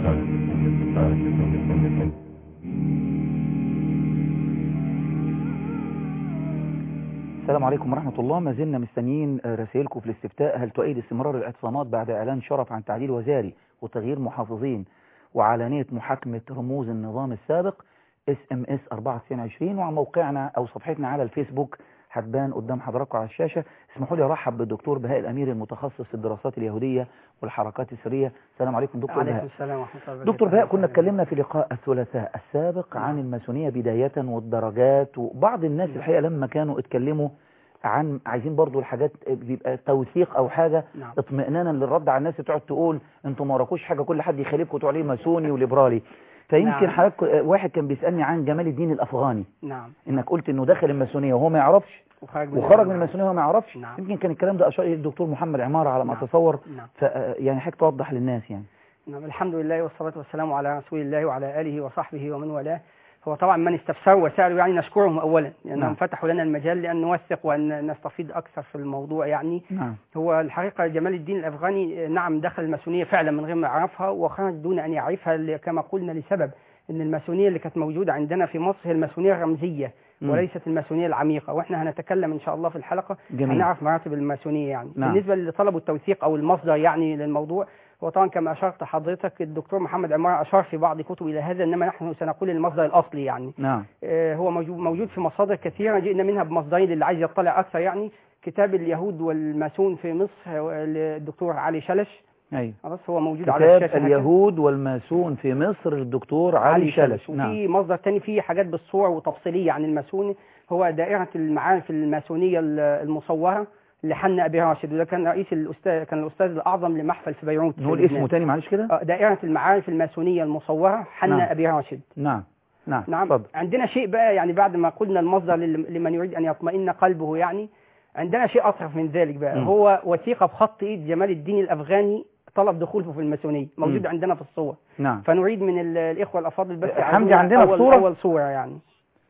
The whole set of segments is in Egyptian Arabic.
السلام عليكم ورحمة الله ما زلنا مستنيين رسائلكم في الاستفتاء هل تؤيد استمرار الاعتصامات بعد إعلان شرف عن تعديل وزاري وتغيير محافظين وعلانية محاكمة رموز النظام السابق اس ام اس 9420 وعلى موقعنا أو صفحتنا على الفيسبوك هتبان قدام حضراتكم على الشاشة اسمحوا لي أرحب بالدكتور بهاء الأمير المتخصص في الدراسات اليهودية والحركات السرية السلام عليكم دكتور عليكم بهاء السلام ورحمة الله وبركاته دكتور بهاء كنا اتكلمنا في لقاء الثلاثاء السابق عن الماسونية بداية والدرجات وبعض الناس الحقيقة لما كانوا اتكلموا عن عايزين برضو الحاجات بيبقى توثيق او حاجة نعم. اطمئنانا للرد على الناس اللي تقعد تقول انتوا ما وراكوش حاجة كل حد يخالفكم تقول عليه ماسوني وليبرالي فيمكن نعم. حضرتك واحد كان بيسألني عن جمال الدين الافغاني نعم انك قلت انه دخل الماسونية وهو ما يعرفش وخرج من وخرج من الماسونية وهو ما يعرفش نعم. يمكن كان الكلام ده اشار اليه الدكتور محمد عمارة على ما نعم. اتصور نعم ف يعني حضرتك توضح للناس يعني نعم الحمد لله والصلاة والسلام على رسول الله وعلى آله وصحبه ومن والاه هو طبعا من استفسروا وسألوا يعني نشكرهم أولا لأنهم نعم. فتحوا لنا المجال لأن نوثق وأن نستفيد أكثر في الموضوع يعني نعم هو الحقيقة جمال الدين الأفغاني آه، نعم دخل الماسونية فعلا من غير ما يعرفها وخرج دون أن يعرفها ل- كما قلنا لسبب أن الماسونية اللي كانت موجودة عندنا في مصر هي الماسونية الرمزية مم. وليست الماسونية العميقة وإحنا هنتكلم إن شاء الله في الحلقة جميل هنعرف مراتب الماسونية يعني نعم. بالنسبة اللي طلبوا التوثيق أو المصدر يعني للموضوع هو طبعا كما أشرت حضرتك الدكتور محمد عمار أشار في بعض كتب إلى هذا إنما نحن سنقول المصدر الأصلي يعني نعم آه، هو موجود موجود في مصادر كثيرة جئنا منها بمصدرين للي عايز يطلع أكثر يعني كتاب اليهود والماسون في مصر آه، للدكتور علي شلش ايوه خلاص هو موجود على كتاب الشاشة هكذا. اليهود والماسون في مصر للدكتور علي شلش نعم وفي مصدر تاني فيه حاجات بالصور وتفصيلية عن الماسون هو دائرة المعارف الماسونية ال- المصورة لحنا أبي راشد وده كان رئيس الأستاذ كان الأستاذ الأعظم لمحفل في بيروت في نقول لبنان. اسمه تاني معلش كده آه، دائرة المعارف الماسونية المصورة حنا نعم. أبي راشد نعم نعم نعم اتفضل عندنا شيء بقى يعني بعد ما قلنا المصدر لل- لمن يريد أن يطمئن قلبه يعني عندنا شيء أطرف من ذلك بقى مم. هو وثيقة بخط إيد جمال الدين الأفغاني طلب دخوله في الماسونية موجود مم. عندنا في الصور نعم فنريد من ال- الإخوة الأفاضل بس حمدي يعرضونا عندنا أول الصورة؟ أول صورة يعني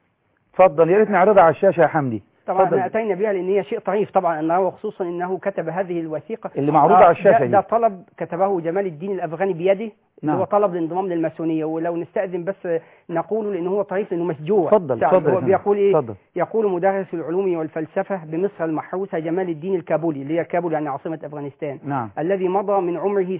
اتفضل يا ريت نعرضها على الشاشة يا حمدي طبعا اتفضل. احنا اتينا بها لان هي شيء طريف طبعا انه وخصوصا انه كتب هذه الوثيقه اللي معروضة آه، على الشاشة ده, دي. ده طلب كتبه جمال الدين الافغاني بيده اللي نعم. هو طلب الانضمام للماسونيه ولو نستاذن بس نقوله لان هو طريف لانه مسجوع اتفضل فعلا. اتفضل يا هو فندم. بيقول ايه اتفضل يقول مدرس العلوم والفلسفه بمصر المحروسه جمال الدين الكابولي اللي هي كابول يعني عاصمه افغانستان نعم الذي مضى من عمره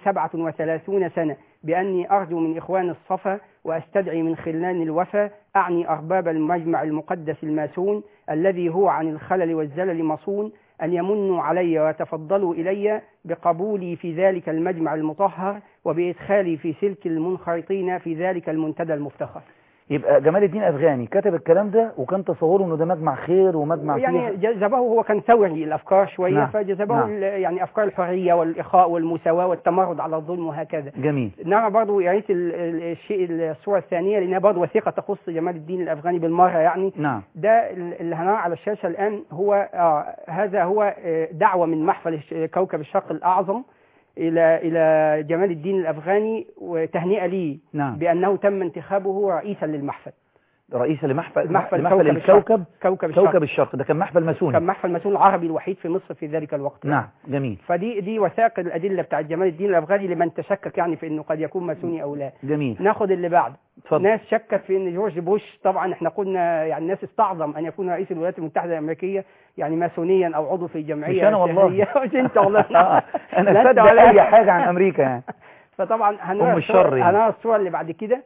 37 سنة بأني أرجو من إخوان الصفا وأستدعي من خلان الوفا أعني أرباب المجمع المقدس الماسون الذي هو عن الخلل والزلل مصون أن يمنوا علي ويتفضلوا إلي بقبولي في ذلك المجمع المطهر وبإدخالي في سلك المنخرطين في ذلك المنتدى المفتخر يبقى جمال الدين أفغاني كتب الكلام ده وكان تصوره انه ده مجمع خير ومجمع يعني فيه جذبه هو كان ثوري الافكار شويه نعم. فجذبه نعم. ال- يعني افكار الحريه والاخاء والمساواه والتمرد على الظلم وهكذا جميل نرى برضو يا ريت ال- ال- الشيء الصوره الثانيه لانها برضو وثيقه تخص جمال الدين الافغاني بالمره يعني نعم ده ال- اللي هنرى على الشاشه الان هو آه هذا هو آه، دعوه من محفل الش- كوكب الشرق الاعظم الى الى جمال الدين الافغاني وتهنئه ليه نعم بانه تم انتخابه رئيسا للمحفل رئيس لمحفل محفل لمحفل كوكب الكوكب كوكب الشرق كوكب الشرق ده كان محفل ماسوني كان محفل المسؤول العربي الوحيد في مصر في ذلك الوقت نعم جميل فدي دي وثائق الادله بتاعت جمال الدين الافغاني لمن تشكك يعني في انه قد يكون ماسوني او لا جميل ناخد اللي بعد اتفضل ناس شكت في ان جورج بوش طبعا احنا قلنا يعني الناس استعظم ان يكون رئيس الولايات المتحده الامريكيه يعني ماسونيا او عضو في جمعيه مش أنا والله. سرية. مش انت والله آه، انا لا أنت اصدق ولا اي أنا. حاجة عن امريكا يعني فطبعا هنرى أم الصورة- الشر يعني. هنرى الصوره اللي بعد كده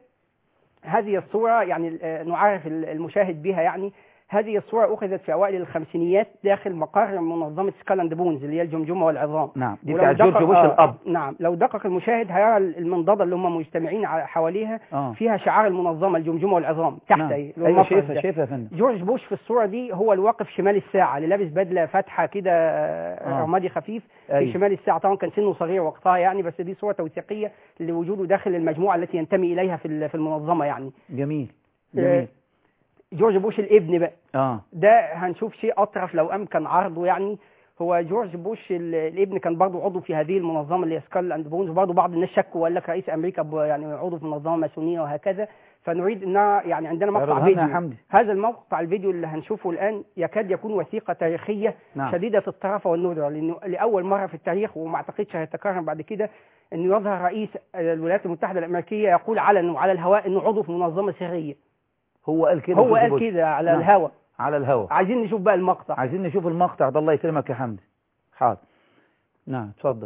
هذه الصوره يعني آه، نعرف المشاهد بها يعني هذه الصوره اخذت في اوائل الخمسينيات داخل مقر منظمه سكالاند بونز اللي هي الجمجمه والعظام نعم دي ولو بتاعت جورج دقق- بوش آه، الاب نعم لو دقق المشاهد هيرى المنضده اللي هم مجتمعين ع- حواليها اه فيها شعار المنظمه الجمجمه والعظام تحت نعم. أهي، ايوه المفرد شايفها ده. شايفها يا فندم جورج بوش في الصوره دي هو الواقف شمال الساعه اللي لابس بدله فاتحه كده آه، آه. رمادي خفيف في ايوه شمال الساعه طبعا كان سنه صغير وقتها يعني بس دي صوره توثيقيه لوجوده داخل المجموعه التي ينتمي اليها في ال- في المنظمه يعني جميل آه، جميل جورج بوش الابن بقى اه ده هنشوف شيء اطرف لو امكن عرضه يعني هو جورج بوش ال- الابن كان برضه عضو في هذه المنظمه اللي هي سكال اند بونز وبرضه بعض الناس شكوا وقال لك رئيس امريكا ب- يعني عضو في منظمه ماسونيه وهكذا فنريد ان يعني عندنا مقطع اعرضها لنا يا فيديو حمدي هذا المقطع الفيديو اللي هنشوفه الان يكاد يكون وثيقه تاريخيه نعم شديده الطرافه والندره لانه لاول مره في التاريخ وما اعتقدش هيتكرر بعد كده انه يظهر رئيس الولايات المتحده الامريكيه يقول علنا وعلى الهواء انه عضو في منظمه سريه هو قال كده هو جورج قال بوش. كده على نعم. الهواء على الهوا عايزين نشوف بقى المقطع عايزين نشوف المقطع ده الله يكرمك يا حمدي حاضر نعم اتفضل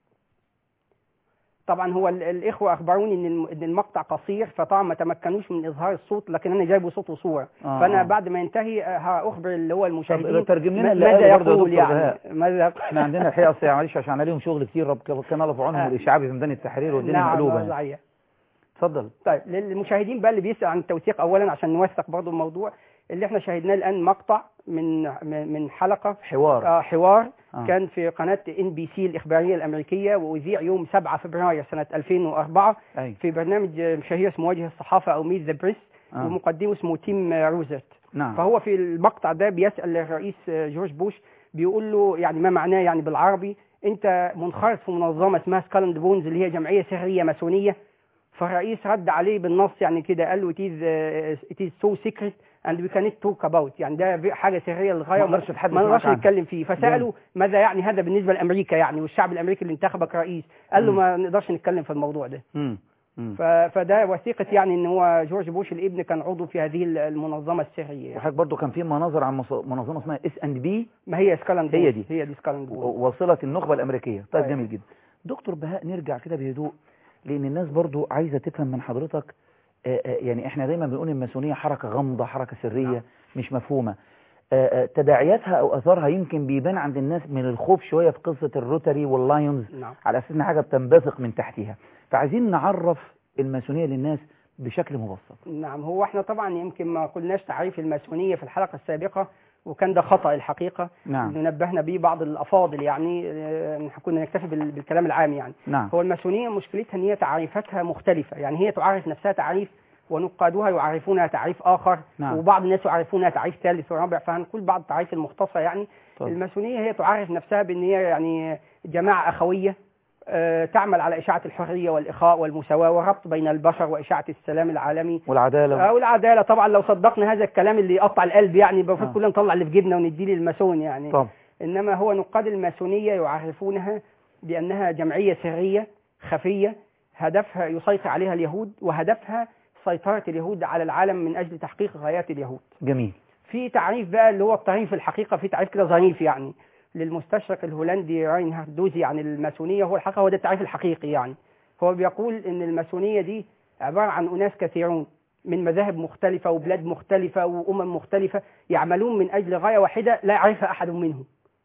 طبعا هو ال- الاخوه اخبروني ان الم- ان المقطع قصير فطبعا ما تمكنوش من اظهار الصوت لكن انا جايبه صوت وصوره آه، فانا آه. بعد ما ينتهي آه، هاخبر اللي هو المشاهدين طب ترجم لنا ما- اللي ماذا قاله برضه يا يقول دكتور يعني بهاء. ماذا احنا عندنا الحقيقه اصل معلش عشان عليهم شغل كتير رب كان الله في عونهم آه. والاشعابي في ميدان التحرير والدنيا نعم مقلوبه آه، يعني. صحيح. اتفضل طيب للمشاهدين بقى اللي بيسأل عن التوثيق اولا عشان نوثق برضو الموضوع اللي احنا شاهدناه الان مقطع من من من حلقه حوار آه حوار آه. كان في قناه ان بي سي الاخباريه الامريكيه واذيع يوم 7 فبراير سنه 2004 اي في برنامج آه، شهير اسمه وجه الصحافه او ميت ذا بريس آه. ومقدمه اسمه تيم آه، روزرت نعم فهو في المقطع ده بيسأل الرئيس آه، جورج بوش بيقول له يعني ما معناه يعني بالعربي انت منخرط في منظمه اسمها سكالند بونز اللي هي جمعيه سريه ماسونيه فالرئيس رد عليه بالنص يعني كده قال له it is, uh, it is so secret and we cannot talk about يعني ده حاجه سريه للغايه ما نقدرش نتحدث ما نقدرش معاك عنها. نتكلم فيه فسالوا ماذا يعني هذا بالنسبه لامريكا يعني والشعب الامريكي اللي انتخبك رئيس قال له مم. ما نقدرش نتكلم في الموضوع ده مم. مم. ف- فده وثيقه يعني ان هو جورج بوش الابن كان عضو في هذه المنظمه السريه يعني. وحضرتك برضه كان في مناظر عن مص- منظمه اسمها اس ان بي ما هي سكالند هي بونز. دي. هي دي سكالند بونز. وصلت النخبه الامريكيه طيب طيب. جميل جدا دكتور بهاء نرجع كده بهدوء لان الناس برضه عايزه تفهم من حضرتك آه، آه، يعني احنا دايما بنقول الماسونيه حركه غامضه حركه سريه نعم. مش مفهومه آه، آه، تداعياتها او اثارها يمكن بيبان عند الناس من الخوف شويه في قصه الروتري واللايونز نعم على اساس ان حاجه بتنبثق من تحتها فعايزين نعرف الماسونيه للناس بشكل مبسط نعم هو احنا طبعا يمكن ما قلناش تعريف الماسونيه في الحلقه السابقه وكان ده خطا الحقيقه نعم اللي نبهنا به بعض الافاضل يعني آه، كنا نكتفي بال- بالكلام العام يعني نعم هو الماسونيه مشكلتها ان هي تعريفاتها مختلفه يعني هي تعرف نفسها تعريف ونقادها يعرفونها تعريف اخر نعم. وبعض الناس يعرفونها تعريف ثالث ورابع فهنقول بعض التعريف المختصر يعني طب. الماسونيه هي تعرف نفسها بان هي يعني جماعه اخويه آه، تعمل على اشاعه الحريه والاخاء والمساواه والربط بين البشر واشاعه السلام العالمي والعداله او العداله طبعا لو صدقنا هذا الكلام اللي يقطع القلب يعني المفروض آه. كلنا نطلع اللي في جيبنا ونديه للماسون يعني طب انما هو نقاد الماسونيه يعرفونها بانها جمعيه سريه خفيه هدفها يسيطر عليها اليهود وهدفها سيطره اليهود على العالم من اجل تحقيق غايات اليهود جميل في تعريف بقى اللي هو التعريف الحقيقه في تعريف كده ظريف يعني للمستشرق الهولندي راينهارد دوزي عن الماسونيه هو الحقيقه هو ده التعريف الحقيقي يعني هو بيقول ان الماسونيه دي عباره عن اناس كثيرون من مذاهب مختلفه وبلاد مختلفه وامم مختلفه يعملون من اجل غايه واحده لا يعرفها احد منهم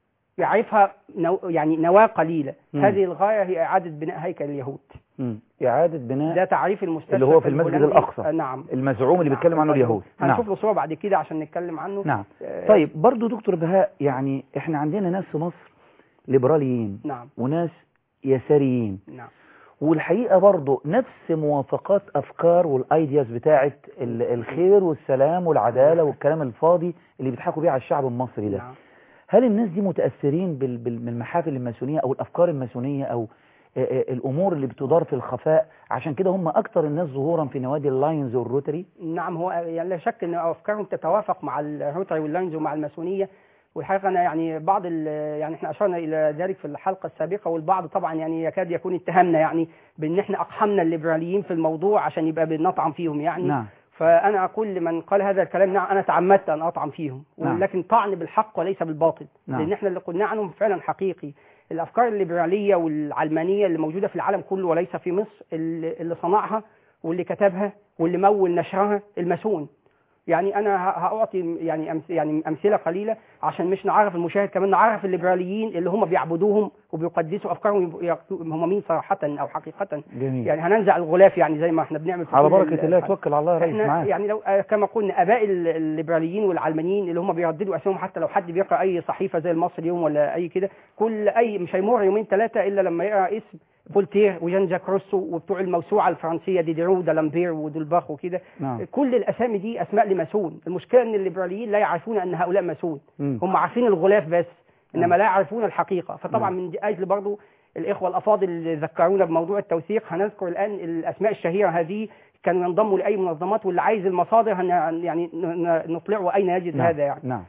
يعرفها نو يعني نواه قليله مم. هذه الغايه هي اعاده بناء هيكل اليهود مم. اعاده بناء ده تعريف المستشرق اللي هو في المسجد الهولندي. الأقصى. آه، نعم المزعوم اللي نعم. بيتكلم عنه اليهود هنشوف له صوره بعد كده عشان نتكلم عنه نعم آه، طيب برضو دكتور بهاء يعني احنا عندنا ناس في مصر ليبراليين نعم وناس يساريين نعم والحقيقة برضو نفس موافقات أفكار والأيدياز بتاعت ال- الخير والسلام والعدالة والكلام الفاضي اللي بيضحكوا بيه على الشعب المصري ده نعم هل الناس دي متأثرين بال- بال- بالمحافل الماسونية أو الأفكار الماسونية أو آه، آه، الأمور اللي بتدار في الخفاء عشان كده هم أكتر الناس ظهورا في نوادي اللاينز والروتري نعم هو يعني لا شك ان افكارهم تتوافق مع الروتري واللاينز ومع الماسونيه والحقيقه انا يعني بعض ال- يعني احنا اشرنا الى ذلك في الحلقه السابقه والبعض طبعا يعني يكاد يكون اتهمنا يعني بان احنا اقحمنا الليبراليين في الموضوع عشان يبقى بنطعن فيهم يعني نعم فانا اقول لمن قال هذا الكلام نعم انا تعمدت ان اطعن فيهم نعم. ولكن طعن بالحق وليس بالباطل نعم. لان احنا اللي قلنا عنهم فعلا حقيقي الافكار الليبراليه والعلمانيه اللي موجوده في العالم كله وليس في مصر اللي اللي صنعها واللي كتبها واللي مول نشرها الماسون يعني انا ه- هاعطي يعني أمس يعني امثله قليله عشان مش نعرف المشاهد كمان نعرف الليبراليين اللي هم بيعبدوهم وبيقدسوا افكارهم يق- هم مين صراحه او حقيقه جميل يعني هننزع الغلاف يعني زي ما احنا بنعمل في على كل بركة ال- الله توكل على الله يا ريس احنا معاك يعني لو آه، كما قلنا اباء ال- الليبراليين والعلمانيين اللي هم بيرددوا اسمهم حتى لو حد بيقرا اي صحيفه زي المصري اليوم ولا اي كده كل اي مش هيمر يومين ثلاثه الا لما يقرا اسم فولتير وجان جاك روسو وبتوع الموسوعه الفرنسيه ديديرو دالامبير ودولباخ وكده نعم كل الاسامي دي اسماء لماسون المشكله ان الليبراليين لا يعرفون ان هؤلاء ماسون مم. هم عارفين الغلاف بس انما نعم. لا يعرفون الحقيقه فطبعا نعم. من اجل برضو الاخوه الافاضل اللي ذكرونا بموضوع التوثيق هنذكر الان الاسماء الشهيره هذه كانوا ينضموا لاي منظمات واللي عايز المصادر هن يعني ن- ن- نطلعه اين يجد نعم. هذا يعني نعم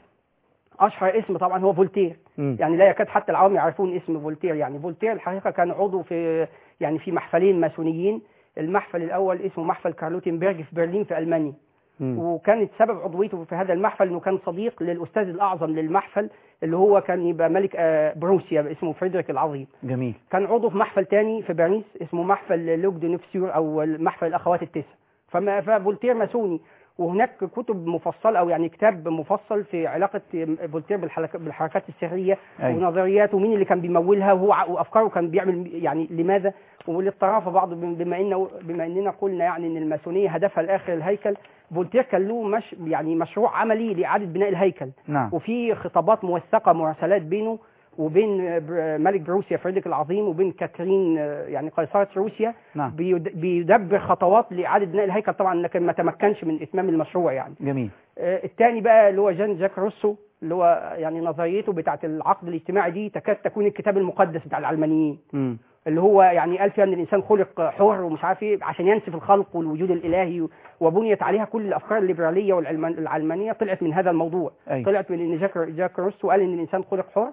اشهر اسم طبعا هو فولتير مم. يعني لا يكاد حتى العوام يعرفون اسم فولتير يعني فولتير الحقيقه كان عضو في يعني في محفلين ماسونيين المحفل الاول اسمه محفل كارلوتنبرج في برلين في المانيا مم. وكانت سبب عضويته في هذا المحفل انه كان صديق للاستاذ الاعظم للمحفل اللي هو كان يبقى ملك آه، بروسيا اسمه فريدريك العظيم جميل كان عضو في محفل تاني في باريس اسمه محفل لوك دو نفسيور او محفل الاخوات التسع فما ففولتير ماسوني وهناك كتب مفصله او يعني كتاب مفصل في علاقه فولتير بالحلك- بالحركات السريه أيوة. ونظرياته ومين اللي كان بيمولها وهو ع- وافكاره كان بيعمل يعني لماذا وللطرافه بعض بما ان بما اننا قلنا يعني ان الماسونيه هدفها الاخر الهيكل فولتير كان له مش يعني مشروع عملي لاعاده بناء الهيكل نعم وفي خطابات موثقه مراسلات بينه وبين بر- ملك بروسيا فريدريك العظيم وبين كاترين آه، يعني قيصرة روسيا نعم بيد- بيدبر خطوات لإعادة بناء الهيكل طبعا لكن ما تمكنش من إتمام المشروع يعني جميل آه، الثاني بقى اللي هو جان جاك روسو اللي هو يعني نظريته بتاعة العقد الاجتماعي دي تكاد تكون الكتاب المقدس بتاع العلمانيين مم. اللي هو يعني قال فيها ان الانسان خلق حر ومش عارف ايه عشان ينسف الخلق والوجود الالهي وبنيت عليها كل الافكار الليبراليه والعلمانيه طلعت من هذا الموضوع أي. طلعت من ان جاك جاك روسو قال ان الانسان خلق حر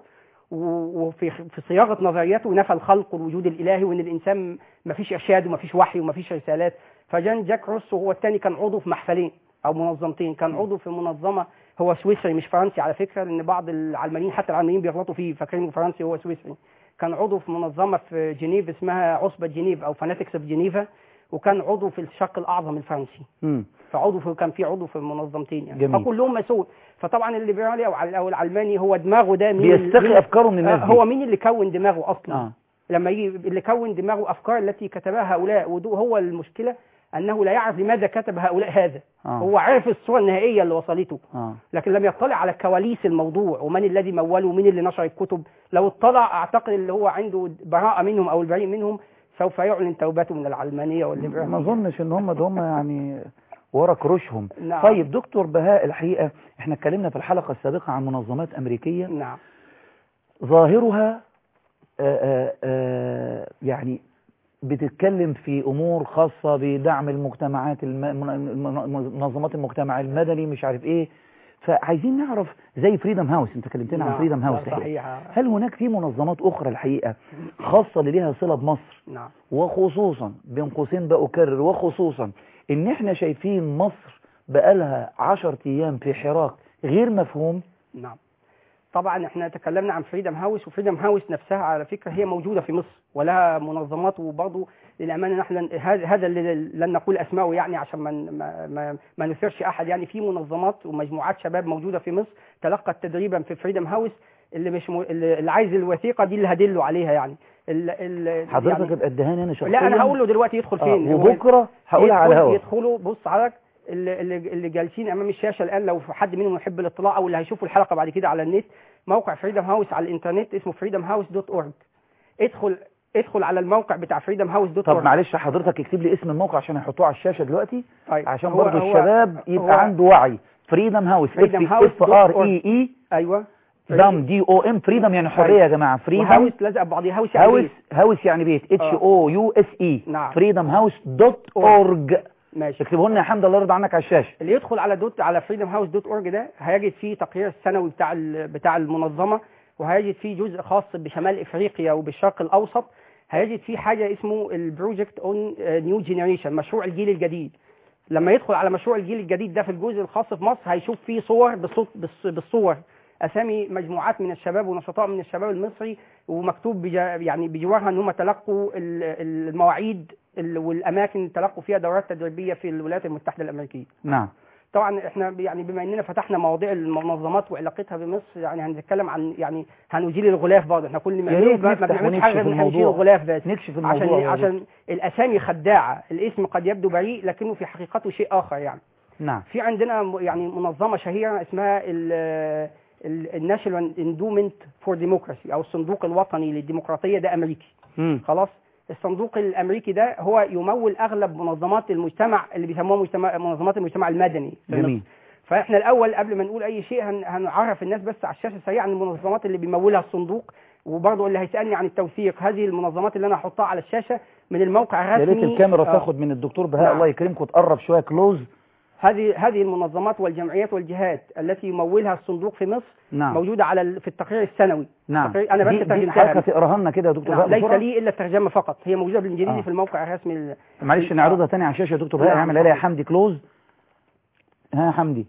و- وفي في صياغه نظرياته نفى الخلق والوجود الالهي وان الانسان ما فيش ارشاد وما فيش وحي وما فيش رسالات فجان جاك روسو هو الثاني كان عضو في محفلين او منظمتين كان عضو في منظمه هو سويسري مش فرنسي على فكره لان بعض العلمانيين حتى العلمانيين بيغلطوا فيه فاكرين إنه فرنسي هو سويسري كان عضو في منظمه في جنيف اسمها عصبه جنيف او فاناتكس في جنيفا وكان عضو في الشق الاعظم الفرنسي مم. فعضو في كان في عضو في منظمتين يعني جميل. فكلهم مسؤول فطبعا الليبرالي او ال- او العلماني هو دماغه ده مين بيستقي مين- افكاره من الناس آه، دي هو مين اللي كون دماغه اصلا اه لما يجي اللي كون دماغه افكار التي كتبها هؤلاء ودو هو المشكله انه لا يعرف لماذا كتب هؤلاء هذا اه هو عرف الصوره النهائيه اللي وصلته اه لكن لم يطلع على كواليس الموضوع ومن الذي موله ومين اللي نشر الكتب لو اطلع اعتقد اللي هو عنده براءه منهم او البريء منهم سوف يعلن توبته من العلمانيه ما والليبراليه اظنش ان هم ده هم يعني ورا كروشهم نعم. طيب دكتور بهاء الحقيقه احنا اتكلمنا في الحلقه السابقه عن منظمات امريكيه نعم ظاهرها آآ آآ يعني بتتكلم في امور خاصه بدعم المجتمعات الم... من- منظمات المجتمع المدني مش عارف ايه فعايزين نعرف زي فريدم هاوس انت كلمتنا عن نعم. فريدم هاوس صحيح. الحقيقة. هل هناك في منظمات اخرى الحقيقه خاصه اللي ليها صله بمصر نعم وخصوصا بين قوسين بأكرر وخصوصا ان احنا شايفين مصر بقالها عشر ايام في حراك غير مفهوم نعم طبعا احنا تكلمنا عن فريدم هاوس وفريدم هاوس نفسها على فكره هي موجوده في مصر ولها منظمات وبرضه للامانه نحن هذا هذا اللي لن نقول اسماءه يعني عشان ما ما ما, ما نثيرش احد يعني في منظمات ومجموعات شباب موجوده في مصر تلقت تدريبا في فريدم هاوس اللي مش م... اللي اللي عايز الوثيقه دي اللي هدله عليها يعني ال... ال... حضرتك يعني ابقى ادهاني انا شخصيا لا انا هقول له دلوقتي يدخل آه، فين هو- وبكره هقولها على يدخل- الهواء يدخلوا بص حضرتك اللي, اللي, اللي جالسين امام الشاشه الان لو حد منهم يحب الاطلاع او اللي هيشوفوا الحلقه بعد كده على النت موقع فريدم هاوس على الانترنت اسمه فريدم هاوس دوت اورج ادخل ادخل على الموقع بتاع فريدم هاوس دوت طب اورج معلش حضرتك اكتب لي اسم الموقع عشان هيحطوه على الشاشه دلوقتي طيب عشان هو- برضه هو- الشباب يبقى هو- عنده وعي فريدم هاوس Freedom House اف ار اي اي ايوه دم دي او ام فريدم يعني حريه يا جماعه فريدم هاوس لازق ببعضيه هاوس يعني هاوس بيت. هاوس يعني بيت اتش آه. او يو اس اي نعم. فريدم هاوس دوت اورج ماشي اكتبوا لنا يا حمد الله يرضى عنك على الشاشه اللي يدخل على دوت على فريدم هاوس دوت اورج ده هيجد فيه تقرير السنوي بتاع ال- بتاع المنظمه وهيجد فيه جزء خاص بشمال افريقيا وبالشرق الاوسط هيجد فيه حاجه اسمه البروجكت اون نيو جينيريشن مشروع الجيل الجديد لما يدخل على مشروع الجيل الجديد ده في الجزء الخاص في مصر هيشوف فيه صور بالصوت بالص- بالصور اسامي مجموعات من الشباب ونشطاء من الشباب المصري ومكتوب بجا يعني بجوارها ان هم تلقوا ال- المواعيد ال- والاماكن اللي تلقوا فيها دورات تدريبيه في الولايات المتحده الامريكيه نعم طبعا احنا يعني بما اننا فتحنا مواضيع المنظمات وعلاقتها بمصر يعني هنتكلم عن يعني هنزيل الغلاف برضه احنا كل ما يا بنعمله ريت ما ما نفتح بنعملش حاجه ونكشف غير ان احنا نشيل الموضوع. الغلاف بس نكشف الموضوع عشان يا عشان الاسامي خداعه الاسم قد يبدو بريء لكنه في حقيقته شيء اخر يعني نعم في عندنا م- يعني منظمه شهيره اسمها الناشونال اندومنت فور ديموكراسي او الصندوق الوطني للديمقراطيه ده امريكي مم. خلاص الصندوق الامريكي ده هو يمول اغلب منظمات المجتمع اللي بيسموها مجتمع منظمات المجتمع المدني في مصر. جميل فاحنا الاول قبل ما نقول اي شيء هن- هنعرف الناس بس على الشاشه سريعا المنظمات اللي بيمولها الصندوق وبرضه اللي هيسالني عن التوثيق هذه المنظمات اللي انا هحطها على الشاشه من الموقع يا الرسمي ريت الكاميرا آه، تاخد من الدكتور بهاء نعم. الله يكرمكم تقرب شويه كلوز هذه هذه المنظمات والجمعيات والجهات التي يمولها الصندوق في مصر نعم موجوده على ال- في التقرير السنوي نعم التقرير- انا بس دي, دي ترجمتها حضرتك بس. تقراها لنا كده يا دكتور نعم بهاء ليس بسرعة؟ لي الا الترجمه فقط هي موجوده بالانجليزي آه. في الموقع الرسمي ال- معلش نعرضها تاني على الشاشه يا دكتور بهاء نعم. يعمل عليها حمدي كلوز ها يا حمدي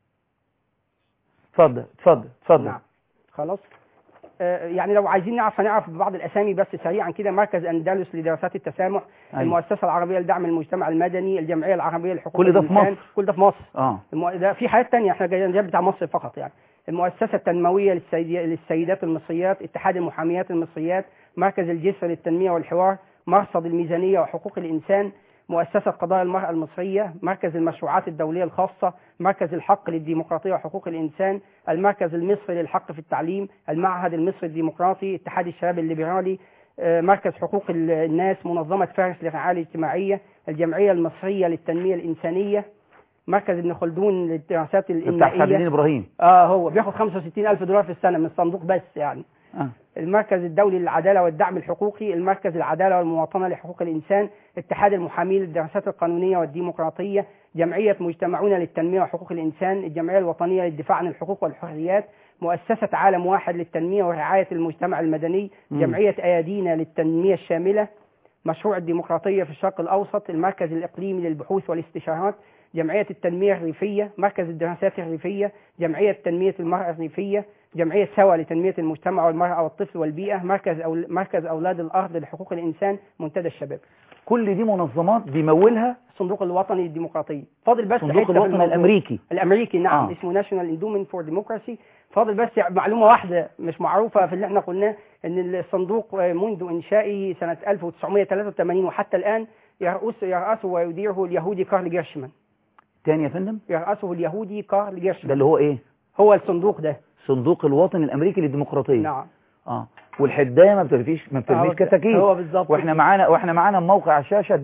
اتفضل اتفضل اتفضل نعم خلاص آه، يعني لو عايزين نعرف هنعرف بعض الاسامي بس سريعا كده مركز اندلس لدراسات التسامح أيوة. المؤسسه العربيه لدعم المجتمع المدني الجمعيه العربيه لحقوق كل ده في الإنسان. مصر؟ كل ده في مصر اه المو... ده في حاجات تانية احنا جايين جايين بتاع مصر فقط يعني المؤسسة التنموية للسيد... للسيدات المصريات اتحاد المحاميات المصريات مركز الجسر للتنمية والحوار مرصد الميزانية وحقوق الإنسان مؤسسة قضايا المرأة المصرية مركز المشروعات الدولية الخاصة مركز الحق للديمقراطية وحقوق الإنسان المركز المصري للحق في التعليم المعهد المصري الديمقراطي اتحاد الشباب الليبرالي آه، مركز حقوق ال- الناس منظمة فارس للرعاية الاجتماعية الجمعية المصرية للتنمية الإنسانية مركز ابن خلدون للدراسات بتاع سعد الإنمائية الدين ابراهيم اه هو بياخد 65 ألف دولار في السنة من الصندوق بس يعني اه المركز الدولي للعدالة والدعم الحقوقي المركز العدالة والمواطنة لحقوق الإنسان اتحاد المحامين للدراسات القانونية والديمقراطية جمعية مجتمعون للتنمية وحقوق الإنسان الجمعية الوطنية للدفاع عن الحقوق والحريات مؤسسة عالم واحد للتنمية ورعاية المجتمع المدني مم. جمعية أيادينا للتنمية الشاملة مشروع الديمقراطية في الشرق الأوسط المركز الإقليمي للبحوث والاستشارات جمعية التنمية الريفية مركز الدراسات الريفية جمعية تنمية المرأة الريفية جمعية سوا لتنمية المجتمع والمرأة والطفل والبيئة مركز أول مركز أولاد الأرض لحقوق الإنسان منتدى الشباب كل دي منظمات بيمولها الصندوق الوطني للديمقراطية فاضل بس صندوق حتة في الوطن الموضوع. الامريكي الأمريكي نعم آه. آه. اسمه ناشونال اندومنت فور ديموكراسي فاضل بس معلومة واحدة مش معروفة في اللي احنا قلناه ان الصندوق آه، منذ انشائه سنة 1983 وحتى الآن يرأس يرأسه ويديره اليهودي كارل جيرشمان تاني يا فندم يرأسه اليهودي كارل ده جيرشمان اللي هو ايه هو الصندوق ده صندوق الوطن الامريكي للديمقراطيه نعم اه والحدايه ما بترفيش ما بترميش هو- كتاكيت هو بالظبط واحنا معانا واحنا معانا موقع على الشاشه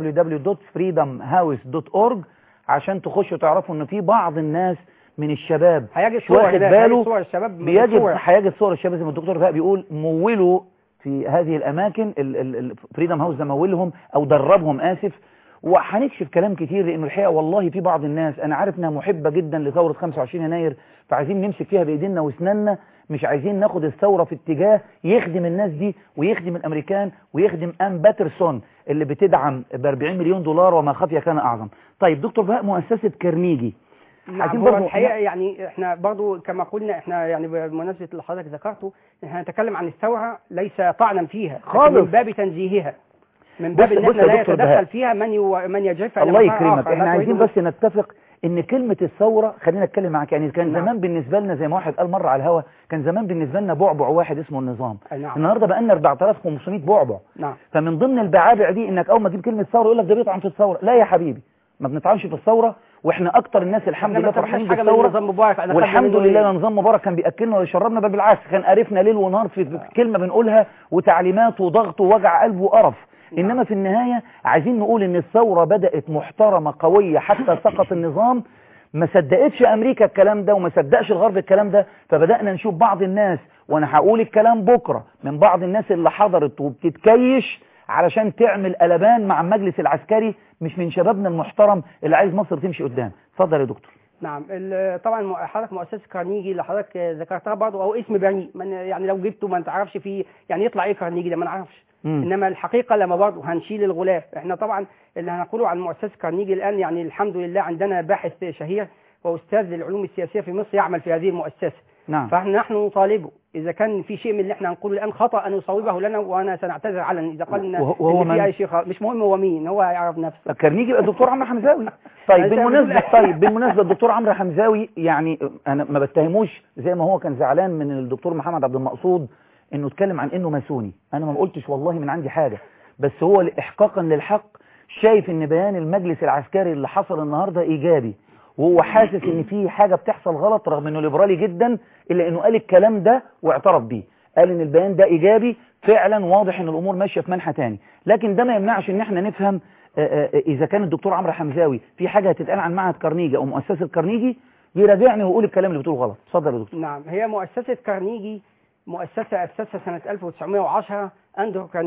www.freedomhouse.org عشان تخشوا تعرفوا ان في بعض الناس من الشباب هيجد مش صور واخد هناك، باله هيجد صور الشباب بيجد صور. هيجد صور الشباب زي ما الدكتور بقى بيقول مولوا في هذه الاماكن الفريدم هاوس ده مولهم او دربهم اسف وهنكشف كلام كتير لانه الحقيقه والله في بعض الناس انا عارف انها محبه جدا لثوره 25 يناير فعايزين نمسك فيها بايدينا واسناننا مش عايزين ناخد الثوره في اتجاه يخدم الناس دي ويخدم الامريكان ويخدم ام باترسون اللي بتدعم ب 40 مليون دولار وما خفي كان اعظم طيب دكتور بقى مؤسسه كارنيجي نعم عايزين هو برضو- الحقيقه يعني احنا برضو كما قلنا احنا يعني بمناسبه اللي حضرتك ذكرته احنا نتكلم عن الثوره ليس طعنا فيها لكن خالص. من باب تنزيهها من باب بص- ان بص احنا يا لا دكتور بهاء. يتدخل فيها من يو من يجرفها إلى الله مكان يكرمك آخر. احنا لا عايزين تريد بس نتفق ان كلمة الثورة خلينا اتكلم معاك يعني كان نعم. زمان بالنسبة لنا زي ما واحد قال مرة على الهوا كان زمان بالنسبة لنا بعبع واحد اسمه النظام أي نعم النهاردة بقى لنا 4500 بعبع نعم فمن ضمن البعابع دي انك اول ما تجيب كلمة ثورة يقول لك ده بيطعن في الثورة لا يا حبيبي ما بنطعنش في الثورة واحنا اكتر الناس الحمد احنا لله ما فرحانين سمعناش حاجه من بالثورة نظام مبارك أنا والحمد خدنا منه لله إيه؟ نظام مبارك كان بياكلنا ويشربنا بل بالعكس كان قرفنا ليل ونهار في في كلمه بنقولها وتعليمات وضغط ووجع قلب وقرف نعم. انما في النهايه عايزين نقول ان الثوره بدات محترمه قويه حتى سقط النظام ما صدقتش امريكا الكلام ده وما صدقش الغرب الكلام ده فبدانا نشوف بعض الناس وانا هقول الكلام بكره من بعض الناس اللي حضرت وبتتكيش علشان تعمل قلبان مع المجلس العسكري مش من شبابنا المحترم اللي عايز مصر تمشي قدام اتفضل يا دكتور نعم ال- طبعا م- حضرتك مؤسسه كارنيجي اللي حضرتك ذكرتها برضه او اسم بريء من يعني لو جبته ما تعرفش فيه يعني يطلع ايه كارنيجي ده ما نعرفش مم. انما الحقيقه لما برضه هنشيل الغلاف احنا طبعا اللي هنقوله عن مؤسسه كارنيجي الان يعني الحمد لله عندنا باحث شهير واستاذ للعلوم السياسيه في مصر يعمل في هذه المؤسسه نعم فاحنا نحن نطالبه اذا كان في شيء من اللي احنا هنقوله الان خطا ان يصوبه لنا وانا سنعتذر علنا اذا قال وهو- إن وهو إن من؟ في اي شيء خطأ. مش مهم هو مين هو يعرف نفسه كارنيجي يبقى الدكتور عمرو حمزاوي طيب عايز بالمناسبة أقول- طيب بالمناسبة الدكتور عمرو حمزاوي يعني انا ما بتهموش زي ما هو كان زعلان من الدكتور محمد عبد المقصود انه اتكلم عن انه ماسوني انا ما قلتش والله من عندي حاجة بس هو احقاقا للحق شايف ان بيان المجلس العسكري اللي حصل النهاردة ايجابي وهو حاسس ان في حاجة بتحصل غلط رغم انه ليبرالي جدا الا انه قال الكلام ده واعترف بيه قال ان البيان ده ايجابي فعلا واضح ان الامور ماشيه في منحى تاني لكن ده ما يمنعش ان احنا نفهم آه، آه، اذا كان الدكتور عمرو حمزاوي في حاجه هتتقال عن معهد كارنيجي او مؤسسه كارنيجي يراجعني ويقول الكلام اللي بتقوله غلط اتفضل يا دكتور نعم هي مؤسسة كارنيجي مؤسسة أسسها سنة 1910 أندرو كارنيجي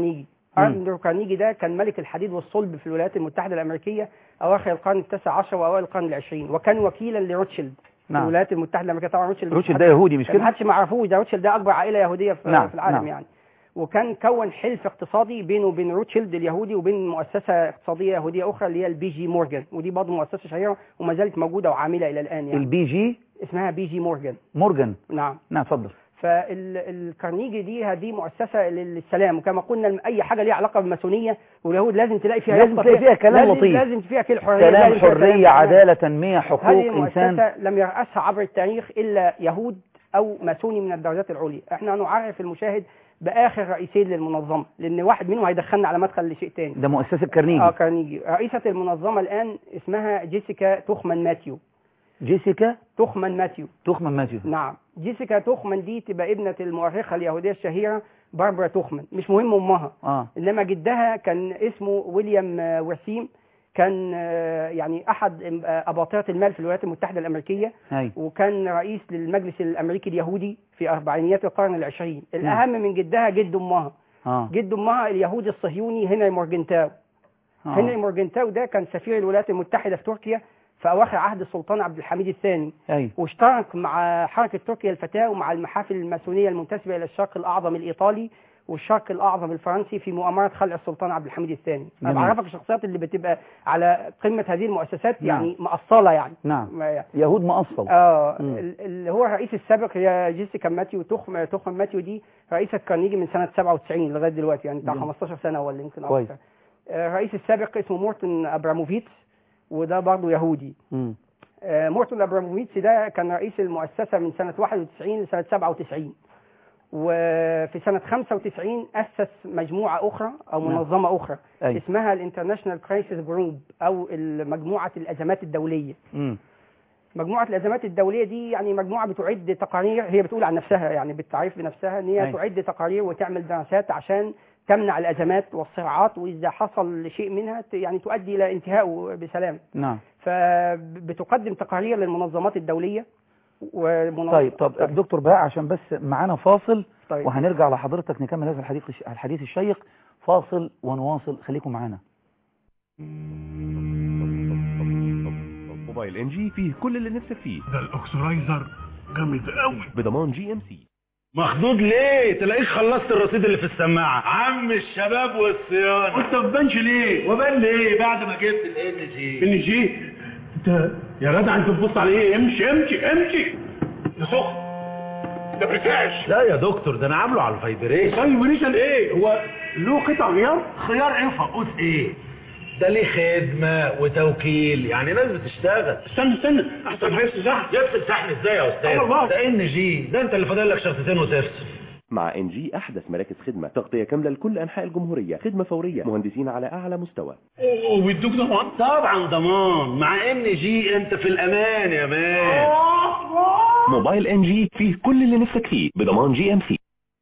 مم. اندرو كارنيجي ده كان ملك الحديد والصلب في الولايات المتحده الامريكيه اواخر القرن التاسع عشر واوائل القرن العشرين وكان وكيلا لروتشيلد في نعم الولايات المتحده الامريكيه طبعا روتشيلد روتشيلد ده يهودي مش ما كده حدش ما يعرفوش ده روتشيلد ده اكبر عائله يهوديه في, نعم، في العالم نعم. يعني وكان كون حلف اقتصادي بينه وبين روتشيلد اليهودي وبين مؤسسه اقتصاديه يهوديه اخرى اللي هي البي جي مورجان ودي برضه مؤسسه شهيره وما زالت موجوده وعامله الى الان يعني البي جي اسمها بي جي مورجان مورجان نعم نعم اتفضل فالكارنيجي دي هذه مؤسسه للسلام وكما قلنا اي حاجه ليها علاقه بالماسونيه واليهود لازم تلاقي فيها لازم يافطة تلاقي فيها كلام لازم لطيف. لازم فيها كل حريه سلام لازم فيها حرية كلام. عدالة تنمية حقوق هذه إنسان مؤسسة لم يرأسها عبر التاريخ إلا يهود أو ماسوني من الدرجات العليا احنا نعرف المشاهد بآخر رئيسين للمنظمة لأن واحد منهم هيدخلنا على مدخل لشيء تاني ده مؤسسة كارنيجي اه كارنيجي رئيسة المنظمة الآن اسمها جيسيكا توخمان ماتيو جيسيكا توخمان ماتيو توخمان ماتيو نعم جيسيكا توخمان دي تبقى ابنة المؤرخة اليهودية الشهيرة باربرا توخمان مش مهم أمها اه انما جدها كان اسمه ويليام آه، وسيم كان آه، يعني احد آه، اباطره المال في الولايات المتحده الامريكيه هاي وكان رئيس للمجلس الامريكي اليهودي في اربعينيات القرن العشرين الاهم من جدها جد امها اه جد امها اليهودي الصهيوني هنري مورجنتاو هنري اه مورجنتاو ده كان سفير الولايات المتحده في تركيا في اواخر عهد السلطان عبد الحميد الثاني هاي واشترك مع حركة تركيا الفتاة ومع المحافل الماسونية المنتسبة إلى الشرق الأعظم الإيطالي والشرق الأعظم الفرنسي في مؤامرة خلع السلطان عبد الحميد الثاني أنا جميل. بعرفك الشخصيات اللي بتبقى على قمة هذه المؤسسات نعم. يعني مأصلة يعني نعم ما- يهود مأصل اه مم. ال- اللي هو الرئيس السابق هي جيسيكا ماتيو تخم تخم ماتيو دي رئيسة كارنيجي من سنة 97 لغاية دلوقتي يعني بتاع جميل. 15 سنة ولا يمكن كويس. أكثر آه، الرئيس السابق اسمه مورتن أبراموفيتس وده برضه يهودي مم. آه، مورتون ابراموفيتس ده كان رئيس المؤسسه من سنه 91 لسنه 97 وفي سنه 95 اسس مجموعه اخرى او نعم. منظمه اخرى أي. اسمها الانترناشونال كرايسيس جروب او مجموعه الازمات الدوليه مم. مجموعه الازمات الدوليه دي يعني مجموعه بتعد تقارير هي بتقول عن نفسها يعني بالتعريف بنفسها ان هي أي. تعد تقارير وتعمل دراسات عشان تمنع الازمات والصراعات واذا حصل شيء منها ت- يعني تؤدي الى انتهائه بسلام نعم فبتقدم تقارير للمنظمات الدولية ومنظ... طيب طب دكتور بقى عشان بس معانا فاصل طيب. وهنرجع لحضرتك نكمل هذا الحديث الحديث الشيق فاصل ونواصل خليكم معانا موبايل ان جي فيه كل اللي نفسك فيه ده الاكسرايزر جامد قوي بضمان جي ام سي مخضوض ليه تلاقيك خلصت الرصيد اللي في السماعه عم الشباب والصيانه وانت ما بتبانش ليه وبان ليه بعد ما جبت الان جي ان جي انت يا جدع انت بتبص على ايه امشي امشي امشي يا سخن ده بريكاش لا يا دكتور ده انا عامله على الفايبريشن فايبريشن ايه هو له قطع غيار خيار ايه فقوس ايه ده ليه خدمه وتوكيل يعني ناس بتشتغل استنى استنى احسن حاجه صح يفصل شحن ازاي يا استاذ الله. ده ان جي ده انت اللي فاضل لك شرطتين وتفصل مع ان جي احدث مراكز خدمه تغطيه كامله لكل انحاء الجمهوريه خدمه فوريه مهندسين على اعلى مستوى وبيدوك ضمان طبعا ضمان مع ان جي انت في الامان يا مان موبايل ان جي فيه كل اللي نفسك فيه بضمان جي ام سي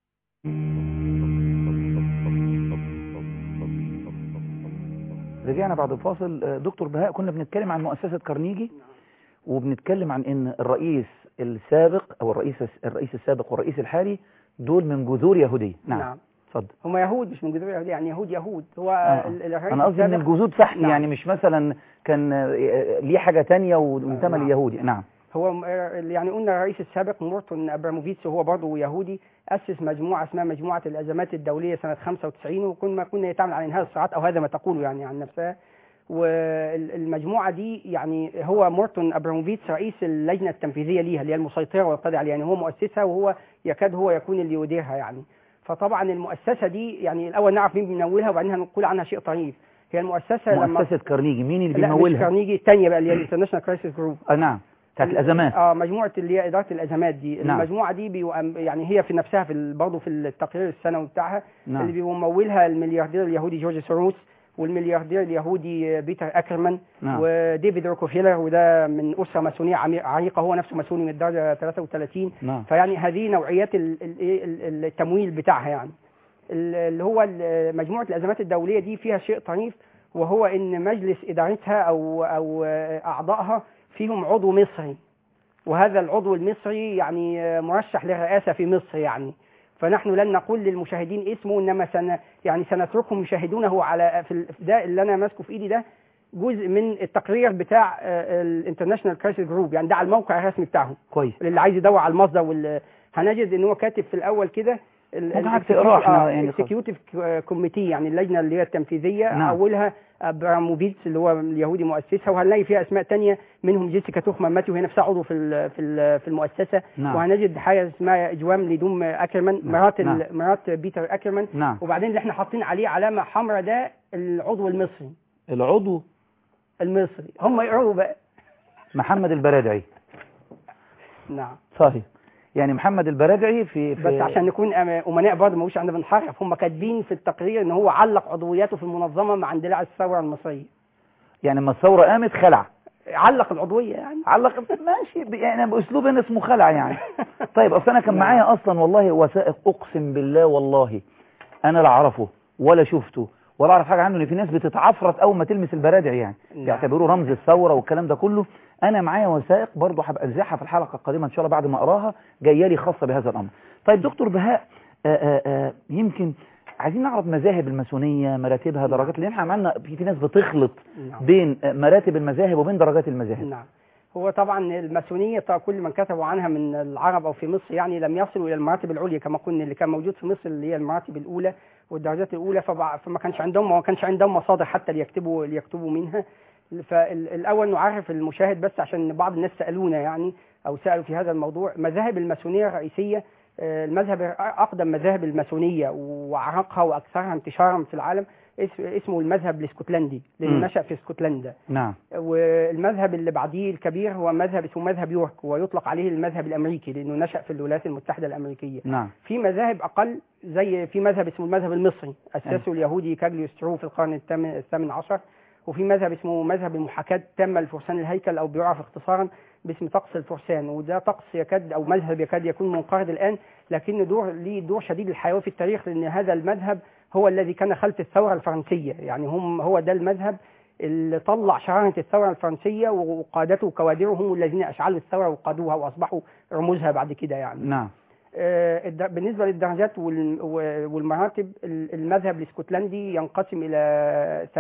رجعنا بعد الفاصل آه، دكتور بهاء كنا بنتكلم عن مؤسسة كارنيجي وبنتكلم عن ان الرئيس السابق او الرئيس الرئيس السابق والرئيس الحالي دول من جذور يهودية نعم نعم اتفضل هم يهود مش من جذور يهود يعني يهود يهود هو آه. ال- الرئيس انا قصدي ان السابق- الجذور صح نعم. يعني مش مثلا كان آه، ليه حاجة تانية وانتمى نعم. لليهودي نعم هو م- يعني قلنا الرئيس السابق مورتون ابراموفيتس وهو برضه يهودي اسس مجموعه اسمها مجموعه الازمات الدوليه سنه 95 وكنا كنا يتعامل على انهاء الصراعات او هذا ما تقوله يعني عن نفسها والمجموعه دي يعني هو مورتون ابراموفيتس رئيس اللجنه التنفيذيه ليها اللي هي المسيطره والقاضي عليها يعني هو مؤسسها وهو يكاد هو يكون اللي يديرها يعني فطبعا المؤسسه دي يعني الاول نعرف مين بيمولها وبعدين هنقول عنها شيء طريف هي المؤسسه لما مؤسسة كارنيجي مين اللي لا مش بيمولها كارنيجي الثانيه بقى اللي هي الانترناشونال كرايسيس جروب آه نعم بتاعت الازمات اه مجموعه اللي هي اداره الازمات دي نعم. المجموعه دي بيو يعني هي في نفسها في ال- برضه في التقرير السنوي بتاعها نعم. اللي بيمولها الملياردير اليهودي جورج سوروس والملياردير اليهودي بيتر اكرمان نعم. وديفيد روكوفيلر وده من اسره ماسونيه عمي- عريقه هو نفسه ماسوني من الدرجه 33 نعم فيعني هذه نوعيات ال- ال- إيه ال- التمويل بتاعها يعني ال- اللي هو ال- مجموعه الازمات الدوليه دي فيها شيء طريف وهو ان مجلس ادارتها او او اعضائها فيهم عضو مصري وهذا العضو المصري يعني مرشح للرئاسه في مصر يعني فنحن لن نقول للمشاهدين اسمه انما سن يعني سنتركهم يشاهدونه على في ال- ده اللي انا ماسكه في ايدي ده جزء من التقرير بتاع الانترناشونال كرايسيس جروب يعني ده على الموقع الرسمي بتاعهم كويس اللي عايز يدور على المصدر وال... هنجد ان هو كاتب في الاول كده ممكن حضرتك تقراه احنا يعني خلاص. الاكسكيوتيف كوميتي يعني اللجنه اللي هي التنفيذيه نعم. اولها ابراموفيتس اللي هو اليهودي مؤسسها وهنلاقي فيها اسماء تانية منهم جيسيكا توخمان ماتيو هي نفسها عضو في ال- في ال- في المؤسسه نعم. وهنجد حاجه اسمها اجوام لدوم اكرمان نعم. مرات نعم. ال- مرات بيتر اكرمان نعم وبعدين اللي احنا حاطين عليه علامه حمراء ده العضو المصري العضو المصري هم يقروا بقى محمد البرادعي نعم صحيح يعني محمد البرادعي في, في بس عشان نكون أم- امناء برضه ما هوش عندنا بنحرف هم كاتبين في التقرير ان هو علق عضوياته في المنظمه مع اندلاع الثوره المصريه يعني لما الثوره قامت خلع علق العضويه يعني علق ماشي ب- يعني باسلوب هنا اسمه خلع يعني طيب اصل انا كان معايا اصلا والله وثائق اقسم بالله والله انا لا اعرفه ولا شفته ولا اعرف حاجه عنه ان في ناس بتتعفرت اول ما تلمس البرادعي يعني نعم. بيعتبروه رمز الثوره والكلام ده كله انا معايا وثائق برضه هبقى انزعها في الحلقه القادمه ان شاء الله بعد ما اقراها جايه لي خاصه بهذا الامر طيب دكتور بهاء آآ آآ يمكن عايزين نعرف مذاهب الماسونيه مراتبها درجات لان احنا عملنا في في ناس بتخلط نعم. بين مراتب المذاهب وبين درجات المذاهب نعم هو طبعا الماسونيه طبعا كل من كتبوا عنها من العرب او في مصر يعني لم يصلوا الى المراتب العليا كما قلنا اللي كان موجود في مصر اللي هي المراتب الاولى والدرجات الاولى فبع- فما كانش عندهم ما كانش عندهم مصادر حتى ليكتبوا ليكتبوا منها فالاول نعرف المشاهد بس عشان بعض الناس سالونا يعني او سالوا في هذا الموضوع مذاهب الماسونيه الرئيسيه آه، المذهب اقدم مذاهب الماسونيه واعرقها واكثرها انتشارا في العالم اس- اسمه المذهب الاسكتلندي مم. لانه نشا في اسكتلندا نعم والمذهب اللي بعديه الكبير هو مذهب اسمه مذهب يورك ويطلق عليه المذهب الامريكي لانه نشا في الولايات المتحده الامريكيه نعم في مذاهب اقل زي في مذهب اسمه المذهب المصري اسسه اليهودي كاجليوس ترو في القرن الثامن الثامن عشر وفي مذهب اسمه مذهب المحاكاة التامة لفرسان الهيكل أو بيعرف اختصارا باسم طقس الفرسان وده طقس يكاد أو مذهب يكاد يكون منقرض الآن لكنه دور ليه دور شديد الحيوية في التاريخ لأن هذا المذهب هو الذي كان خلف الثورة الفرنسية يعني هم هو ده المذهب اللي طلع شرارة الثورة الفرنسية وقادته وكوادره هم الذين أشعلوا الثورة وقادوها وأصبحوا رموزها بعد كده يعني نعم آه، الد- بالنسبة للدرجات وال- و- والمراتب ال- المذهب الاسكتلندي ينقسم إلى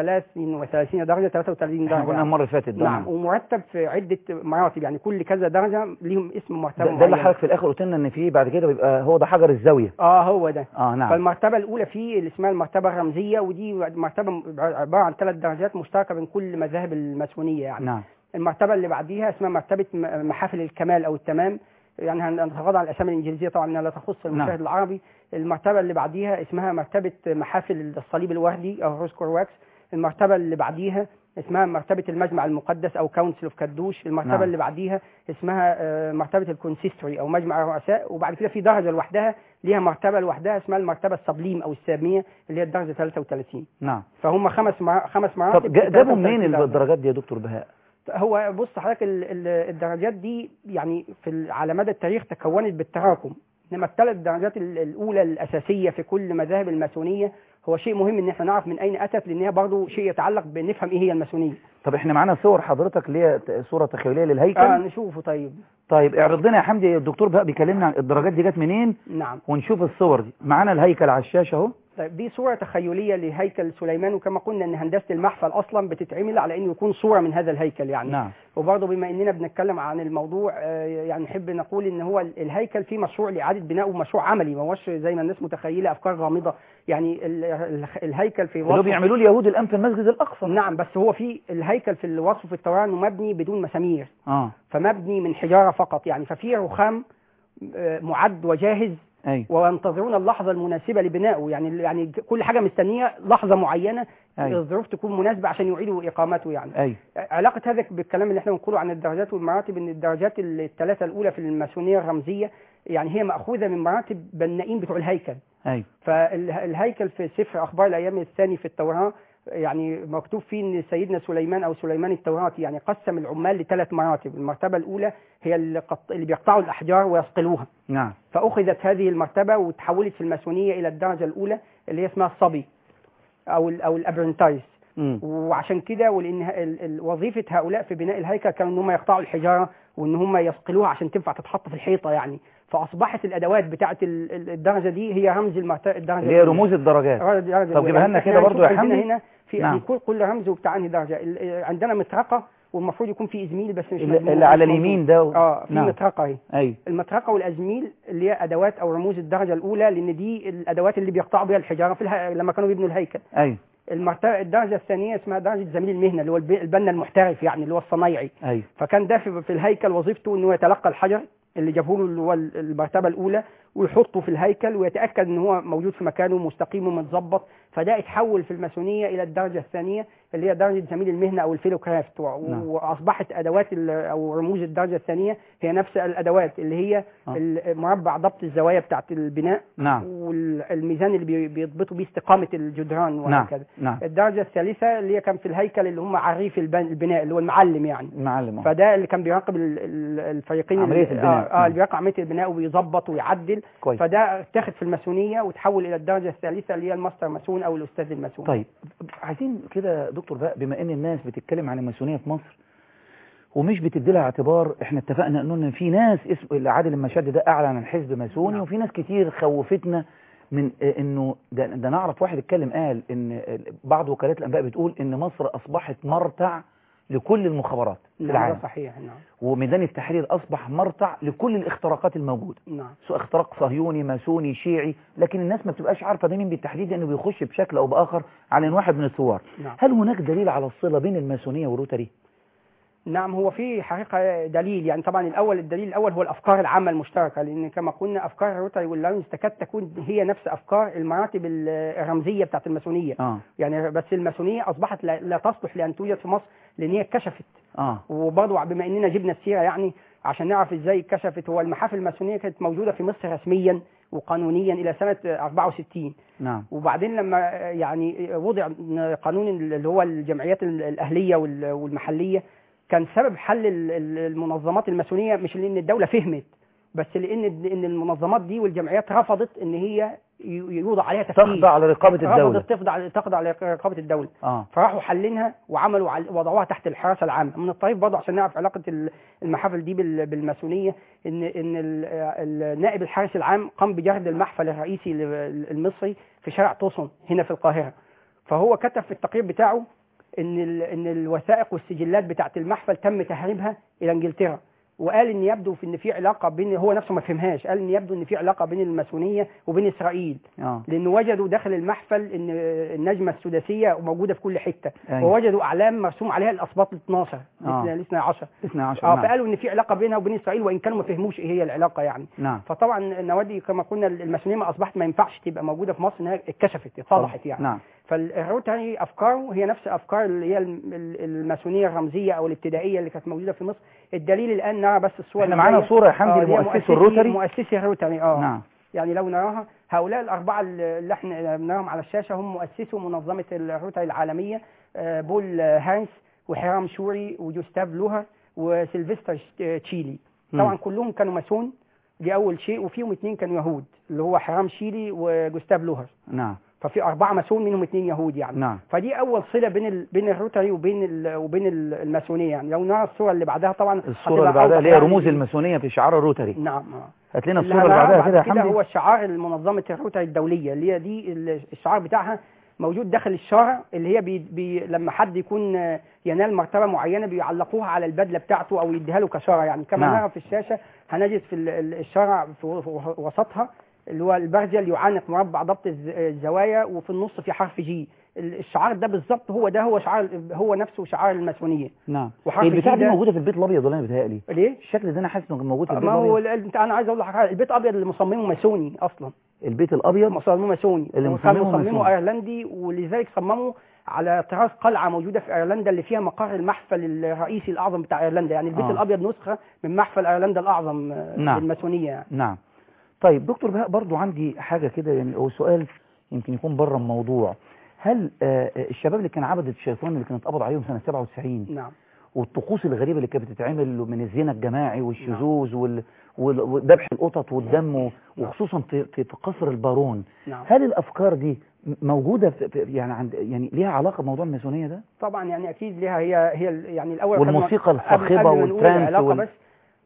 33 درجة 33 احنا درجة قلنا المره اللي فاتت ده نعم ومرتب في عدة مراتب يعني كل كذا درجة ليهم اسم مرتبة ده, ده اللي معينة. حضرتك في الاخر قلت لنا ان في بعد كده بيبقى هو ده حجر الزاويه اه هو ده اه نعم فالمرتبة الأولى فيه اللي اسمها المرتبة الرمزية ودي مرتبة عبارة عن ثلاث درجات مشتركة بين كل مذاهب الماسونية يعني نعم المرتبة اللي بعديها اسمها مرتبة م- محافل الكمال أو التمام يعني هنتغاضى عن الأسامي الإنجليزية طبعا إنها لا تخص المشاهد نعم. العربي المرتبة اللي بعديها اسمها مرتبة محافل الصليب الوردي أو روسكور واكس المرتبة اللي بعديها اسمها مرتبة المجمع المقدس أو كونسل اوف كدوش المرتبة نعم. اللي بعديها اسمها آه، مرتبة الكونسيستوري أو مجمع الرؤساء وبعد كده في درجة لوحدها ليها مرتبة لوحدها اسمها المرتبة السبليم أو السامية اللي هي الدرجة 33 نعم فهم خمس مر... خمس مراتب طب جا- جابوا 33 منين درجة. الدرجات دي يا دكتور بهاء هو بص حضرتك ال- ال- الدرجات دي يعني في ال- على مدى التاريخ تكونت بالتراكم انما الثلاث درجات ال- الاولى الاساسيه في كل مذاهب الماسونيه هو شيء مهم ان احنا نعرف من اين اتت لان هي برضه شيء يتعلق بنفهم ايه هي الماسونيه طب احنا معانا صور حضرتك اللي هي ت- صوره تخيليه للهيكل اه نشوفه طيب طيب اعرض لنا يا حمدي الدكتور بهاء بيكلمنا عن الدرجات دي جت منين نعم ونشوف الصور دي معانا الهيكل على الشاشه اهو طيب دي صوره تخيليه لهيكل سليمان وكما قلنا ان هندسه المحفل اصلا بتتعمل على انه يكون صوره من هذا الهيكل يعني نعم وبرضه بما اننا بنتكلم عن الموضوع آه، يعني نحب نقول ان هو ال- الهيكل فيه مشروع لاعاده بنائه مشروع عملي ما هوش زي ما الناس متخيله افكار غامضه يعني ال- ال- الهيكل في اللي وصفه بيعملوه اليهود الان في المسجد الاقصى نعم بس هو في الهيكل في الوصف في التوراه انه مبني بدون مسامير اه فمبني من حجاره فقط يعني ففي رخام آه، معد وجاهز ايوه وينتظرون اللحظه المناسبه لبنائه يعني يعني كل حاجه مستنيه لحظه معينه أيوة. الظروف تكون مناسبه عشان يعيدوا اقامته يعني ايوه علاقة هذا بالكلام اللي احنا بنقوله عن الدرجات والمراتب ان الدرجات الثلاثة الأولى في الماسونية الرمزية يعني هي مأخوذة من مراتب بنائين بتوع الهيكل ايوه فالهيكل في سفر أخبار الأيام الثاني في التوراة يعني مكتوب فيه ان سيدنا سليمان او سليمان التوراتي يعني قسم العمال لثلاث مراتب، المرتبه الاولى هي اللي, قط... اللي بيقطعوا الاحجار ويصقلوها، نعم فاخذت هذه المرتبه وتحولت في الماسونيه الى الدرجه الاولى اللي هي اسمها الصبي او ال او الابرنتايز مم. وعشان كده ولان ه- ال- ال- وظيفه هؤلاء في بناء الهيكل كانوا ان هم يقطعوا الحجاره وان هم يصقلوها عشان تنفع تتحط في الحيطه يعني فاصبحت الادوات بتاعه ال- ال- الدرجه دي هي رمز المرتبه الدرجه اللي هي الأولى. رموز الدرجات درجة طب جيبها لنا إحنا كده برضو يا هنشوف عندنا حمدي. هنا في نعم. نعم. كل كل رمز وبتاع انهي درجه ال- عندنا مطرقه والمفروض يكون في ازميل بس مش اللي, مجموع- اللي على مش موجود. اليمين ده اه في نعم. مطرقه اهي ايوه المطرقه والازميل اللي هي ادوات او رموز الدرجه الاولى لان دي الادوات اللي بيقطعوا بيها الحجاره في الها... لما كانوا بيبنوا الهيكل ايوه المرتبه الدرجه الثانيه اسمها درجه زميل المهنه اللي هو الب- البنا المحترف يعني اللي هو الصنايعي ايوه فكان ده في في الهيكل وظيفته انه يتلقى الحجر اللي جابه له اللي هو المرتبه الاولى ويحطه في الهيكل ويتاكد ان هو موجود في مكانه مستقيم ومتظبط فده اتحول في الماسونيه الى الدرجه الثانيه اللي هي درجه زميل المهنه او الفيلو كرافت و- نعم. واصبحت ادوات ال- او رموز الدرجه الثانيه هي نفس الادوات اللي هي آه. مربع ضبط الزوايا بتاعه البناء نعم والميزان اللي بي- بيضبطوا بيه استقامه الجدران نعم وهكذا نعم الدرجه الثالثه اللي هي كان في الهيكل اللي هم عريف البن- البناء اللي هو المعلم يعني معلم أهو. فده اللي كان بيراقب ال- ال- الفريقين عملية اللي- البناء. اه, آه اللي بيراقب عمليه البناء وبيظبط ويعدل كويس فده اتاخد في الماسونيه وتحول الى الدرجه الثالثه اللي هي الماستر ماسون او الاستاذ الماسون طيب عايزين كده يا دكتور بقى بما ان الناس بتتكلم عن الماسونيه في مصر ومش بتدي لها اعتبار احنا اتفقنا انه ان في ناس اسم عادل المشاد ده اعلن عن حزب ماسوني نعم. وفي ناس كتير خوفتنا من آه، انه ده, ده نعرف واحد اتكلم قال ان آه، بعض وكالات الانباء بتقول ان مصر اصبحت مرتع لكل المخابرات في نعم ده العالم صحيح نعم وميدان التحرير اصبح مرتع لكل الاختراقات الموجوده نعم سواء اختراق صهيوني ماسوني شيعي لكن الناس ما بتبقاش عارفه ده مين بالتحديد لانه بيخش بشكل او باخر على إن واحد من الثوار نعم هل هناك دليل على الصله بين الماسونيه والروتري نعم هو في حقيقة دليل يعني طبعا الأول الدليل الأول هو الأفكار العامة المشتركة لأن كما قلنا أفكار الروتري واللايونز تكاد تكون هي نفس أفكار المراتب ال- الرمزية بتاعت الماسونية اه يعني بس الماسونية أصبحت لا, لا تصلح لأن توجد في مصر لأن هي اتكشفت اه وبرضه بما اننا جبنا السيره يعني عشان نعرف ازاي اتكشفت هو المحافل الماسونيه كانت موجوده في مصر رسميا وقانونيا الى سنه 64 نعم وبعدين لما يعني وضع قانون اللي هو الجمعيات الاهليه وال- والمحليه كان سبب حل ال- ال- المنظمات الماسونيه مش لان الدوله فهمت بس لان ان المنظمات دي والجمعيات رفضت ان هي ي- يوضع عليها تفتيش تخضع لرقابه الدوله رفضت تخضع تخضع لرقابه الدوله اه فراحوا حلينها وعملوا عل- وضعوها تحت الحراسه العامه من الطريف برضه عشان نعرف علاقه ال- المحافل دي بال- بالماسونيه ان ان ال- النائب الحارس العام قام بجرد المحفل الرئيسي ل- المصري في شارع توسون هنا في القاهره فهو كتب في التقرير بتاعه ان ال- ان الوثائق والسجلات بتاعه المحفل تم تهريبها الى انجلترا وقال ان يبدو في ان في علاقه بين هو نفسه ما فهمهاش قال ان يبدو ان في علاقه بين الماسونيه وبين اسرائيل اه لانه وجدوا داخل المحفل ان النجمه السداسيه موجوده في كل حته أيوة. ووجدوا اعلام مرسوم عليها الاسباط ال 12 آه. ال 12 12 اه نعم. فقالوا ان في علاقه بينها وبين اسرائيل وان كانوا ما فهموش ايه هي العلاقه يعني نعم فطبعا النوادي كما قلنا الماسونيه ما اصبحت ما ينفعش تبقى موجوده في مصر انها اتكشفت اتفضحت يعني نعم فالروتري افكاره هي نفس افكار اللي هي الم- ال- الماسونيه الرمزيه او الابتدائيه اللي كانت موجوده في مصر الدليل الان نرى بس الصور احنا اللي معانا جاية. صوره يا حمدي آه، اللي هي لمؤسسي مؤسسي- الروتري مؤسسي الروتري اه نعم يعني لو نراها هؤلاء الأربعة اللي احنا بنراهم على الشاشة هم مؤسسو منظمة الروتري العالمية آه، بول هانس وحرام شوري وجوستاف لوهر وسيلفستر ش- تشيلي طبعا مم. كلهم كانوا ماسون دي أول شيء وفيهم اثنين كانوا يهود اللي هو حرام شيلي وجوستاف لوهر نعم ففي أربعة ماسون منهم اثنين يهود يعني نعم فدي أول صلة بين ال... بين الروتري وبين ال... وبين ال- الماسونية يعني لو نرى الصورة اللي بعدها طبعا الصوره اللي هتبقى بعدها أوضح اللي هي يعني. رموز الماسونيه في شعار الروتري نعم آه. هات لنا اللي الصوره اللي هنراها بعدها بعد كده يا كده حمدي هو شعار منظمة الروتري الدولية اللي هي دي ال- الشعار بتاعها موجود داخل الشارع اللي هي بي بي لما حد يكون آه، ينال مرتبة معينة بيعلقوها على البدلة بتاعته أو يديها له كشارع يعني كما نعم. نرى في الشاشة هنجد في ال- ال- الشارع في و- في وسطها اللي هو البرجل يعانق مربع ضبط الز- الزوايا وفي النص في حرف جي ال- الشعار ده بالظبط هو ده هو شعار هو نفسه شعار الماسونية نعم وحرف البتاع جي دي ده- موجوده في البيت الابيض ولا انا بيتهيألي ليه؟ الشكل ده انا حاسس انه موجود في البيت ما هو الابيض ال- انا عايز اقول لحضرتك البيت الابيض اللي مصممه ماسوني اصلا البيت الابيض مصممه ماسوني اللي وكان مصممه مصممه ماسوني. ايرلندي ولذلك صمموا على طراز قلعه موجوده في ايرلندا اللي فيها مقر المحفل الرئيسي الاعظم بتاع ايرلندا يعني البيت آه. آه. الابيض نسخه من محفل ايرلندا الاعظم آه، نعم. للماسونيه يعني نعم طيب دكتور بهاء برضو عندي حاجة كده يعني هو سؤال يمكن يكون بره الموضوع هل آه، آه، الشباب اللي كان عبدة الشيطان اللي كان اتقبض عليهم سنة 97 نعم والطقوس الغريبة اللي كانت بتتعمل من الزنا الجماعي والشذوذ وال- وال- وذبح القطط والدم و- وخصوصا في في في قصر البارون نعم هل الافكار دي م- موجودة في في- يعني عند يعني ليها علاقة بموضوع الماسونية ده طبعا يعني اكيد ليها هي هي ال- يعني الاول كان- والموسيقى قبل- قبل الصاخبة ما نقول والترانس العلاقه وال- بس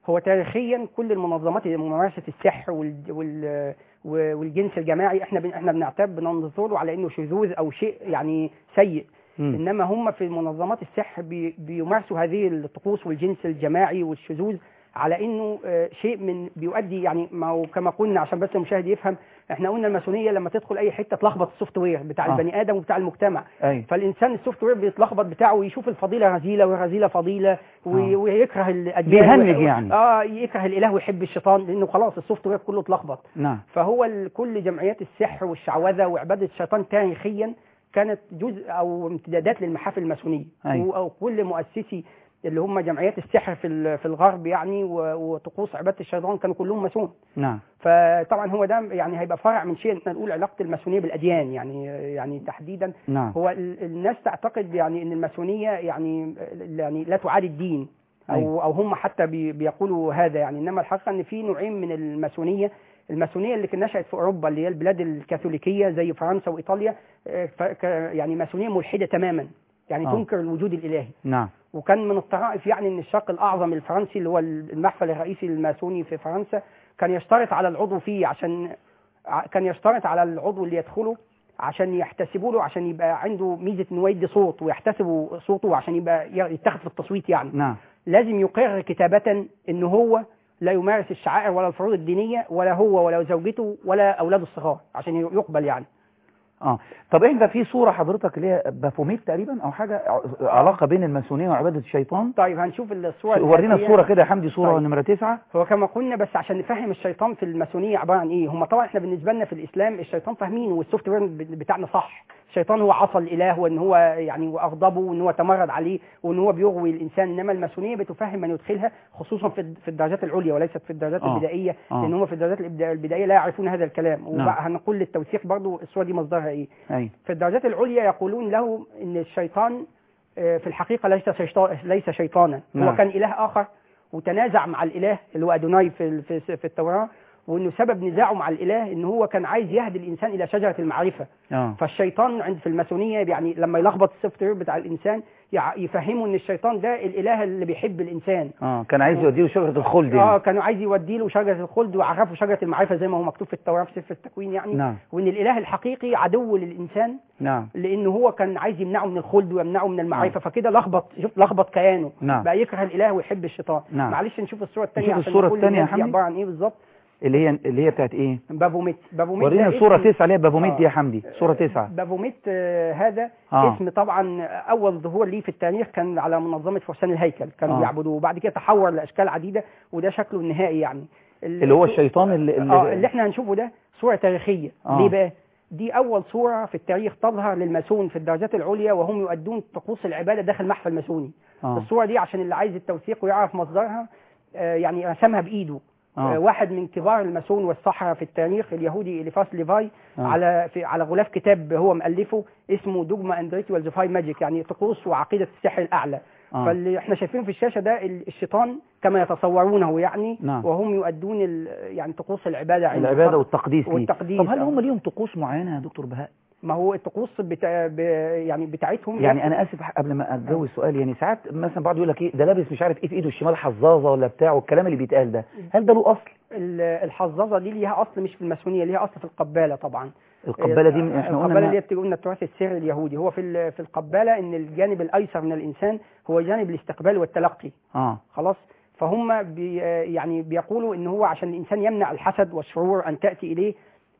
هو تاريخيا كل المنظمات اللي ممارسه السحر وال... وال... والجنس الجماعي احنا بن... احنا بنعتبر بننظره على انه شذوذ او شيء يعني سيء مم. انما هم في منظمات السحر بي... بيمارسوا هذه الطقوس والجنس الجماعي والشذوذ على انه آه، شيء من بيؤدي يعني ما هو كما قلنا عشان بس المشاهد يفهم احنا قلنا الماسونيه لما تدخل اي حته تلخبط السوفت وير بتاع آه. البني ادم وبتاع المجتمع ايوه فالانسان السوفت وير بيتلخبط بتاعه ويشوف الفضيله رذيله والرذيله فضيله و- آه. ويكره الاديان بيهنج و- يعني. اه يكره الاله ويحب الشيطان لانه خلاص السوفت وير كله اتلخبط نعم فهو ال- كل جمعيات السحر والشعوذه وعباده الشيطان تاريخيا كانت جزء او امتدادات للمحافل الماسونيه أيوة. و- او كل مؤسسي اللي هم جمعيات السحر في ال- في الغرب يعني و- وطقوس عباده الشيطان كانوا كلهم ماسون نعم فطبعا هو ده يعني هيبقى فرع من شيء احنا نقول علاقه الماسونيه بالاديان يعني يعني تحديدا نعم هو ال- الناس تعتقد يعني ان الماسونيه يعني يعني لا تعادي الدين او أيوة. او هم حتى بي- بيقولوا هذا يعني انما الحقيقه ان في نوعين من الماسونيه الماسونيه اللي كانت نشات في اوروبا اللي هي البلاد الكاثوليكيه زي فرنسا وايطاليا آه، ف- ك- يعني ماسونيه ملحده تماما يعني آه. تنكر الوجود الالهي نعم وكان من الطرائف يعني ان الشرق الاعظم الفرنسي اللي هو المحفل الرئيسي الماسوني في فرنسا كان يشترط على العضو فيه عشان ع- كان يشترط على العضو اللي يدخله عشان يحتسبوا له عشان يبقى عنده ميزه انه يدي صوت ويحتسبوا صوته عشان يبقى ي- يتخذ في التصويت يعني نعم لازم يقر كتابه ان هو لا يمارس الشعائر ولا الفروض الدينيه ولا هو ولا زوجته ولا اولاده الصغار عشان يقبل يعني اه طب احنا في صورة حضرتك اللي هي بافوميت تقريبا او حاجة ع- علاقة بين الماسونية وعبادة الشيطان طيب هنشوف الصوره ورينا الآتية. الصورة كده يا حمدي صورة طيب. نمرة تسعة هو كما قلنا بس عشان نفهم الشيطان في الماسونيه عباره عن ايه هم طبعا احنا بالنسبه لنا في الاسلام الشيطان فاهمينه والسوفت وير بتاعنا صح الشيطان هو عصى الاله وان هو يعني واغضبه وان هو تمرد عليه وان هو بيغوي الانسان انما الماسونيه بتفهم من يدخلها خصوصا في في الدرجات العليا وليست في الدرجات آه. البدائيه آه. لان هم في الدرجات الإبدا- البدائيه لا يعرفون هذا الكلام نعم. وهنقول للتوثيق برضو الصوره دي مصدرها ايه ايوه في الدرجات العليا يقولون له ان الشيطان آه، في الحقيقه ليس شيطان ليس شيطانا نعم. هو كان اله اخر وتنازع مع الاله اللي هو ادوناي في ال- في في التوراه وانه سبب نزاعه مع الاله ان هو كان عايز يهدي الانسان الى شجره المعرفه اه فالشيطان عند في الماسونيه يعني لما يلخبط السوفت وير بتاع الانسان يع- يفهموا ان الشيطان ده الاله اللي بيحب الانسان اه كان عايز يوديه شجرة الخلد اه يعني كانوا عايز يودي له شجره الخلد ويعرفه شجره المعرفه زي ما هو مكتوب في التوراه في سفر التكوين يعني نعم وان الاله الحقيقي عدو للانسان نعم لانه هو كان عايز يمنعه من الخلد ويمنعه من المعرفه فكده لخبط شوف لخبط كيانه نعم. بقى يكره الاله ويحب الشيطان نعم. معلش نشوف الصوره الثانيه نشوف عشان الصورة نقول التانية يا الناس دي حمدي. عباره عن ايه بالظبط اللي هي اللي هي بتاعت ايه بافوميت بافوميت ورينا ده صورة اسم- تسعة اللي هي بافوميت دي يا آه. حمدي صورة تسعة بافوميت آه، هذا آه. اسم طبعا اول ظهور ليه في التاريخ كان على منظمه فرسان الهيكل كانوا آه. بيعبدوه وبعد كده تحول لاشكال عديده وده شكله النهائي يعني ال- اللي هو الشيطان اللي, اه اللي احنا هنشوفه ده صورة تاريخية آه. ليه بقى دي أول صورة في التاريخ تظهر للماسون في الدرجات العليا وهم يؤدون طقوس العبادة داخل محفل ماسوني آه. الصورة دي عشان اللي عايز التوثيق ويعرف مصدرها آه، يعني رسمها بإيده آه. آه، واحد من كبار الماسون والسحرة في التاريخ اليهودي إليفاس ليفاي آه. على في على غلاف كتاب هو مؤلفه اسمه دوجما اند ريتوالز اوف هاي ماجيك يعني طقوس وعقيدة السحر الأعلى آه. فاللي احنا شايفينه في الشاشة ده ال- الشيطان كما يتصورونه يعني نعم. وهم يؤدون ال- يعني طقوس العبادة عند العبادة الخلق. والتقديس ليه. والتقديس، طب هل آه. هم ليهم طقوس معينة يا دكتور بهاء ما هو الطقوس بتا... ب... يعني بتاعتهم يعني انا اسف قبل ما اتجوز سؤال يعني ساعات مثلا بعض يقول لك ايه ده لابس مش عارف ايه في ايده الشمال حظاظه ولا بتاع والكلام اللي بيتقال ده هل ده له اصل ال- الحظاظه دي ليها اصل مش في الماسونيه ليها اصل في القباله طبعا القباله دي من احنا القباله قلنا اللي هي إنها- بتقول لنا التراث السري اليهودي هو في ال- في القباله ان الجانب الايسر من الانسان هو جانب الاستقبال والتلقي اه خلاص فهم بي يعني بيقولوا ان هو عشان الانسان يمنع الحسد والشرور ان تاتي اليه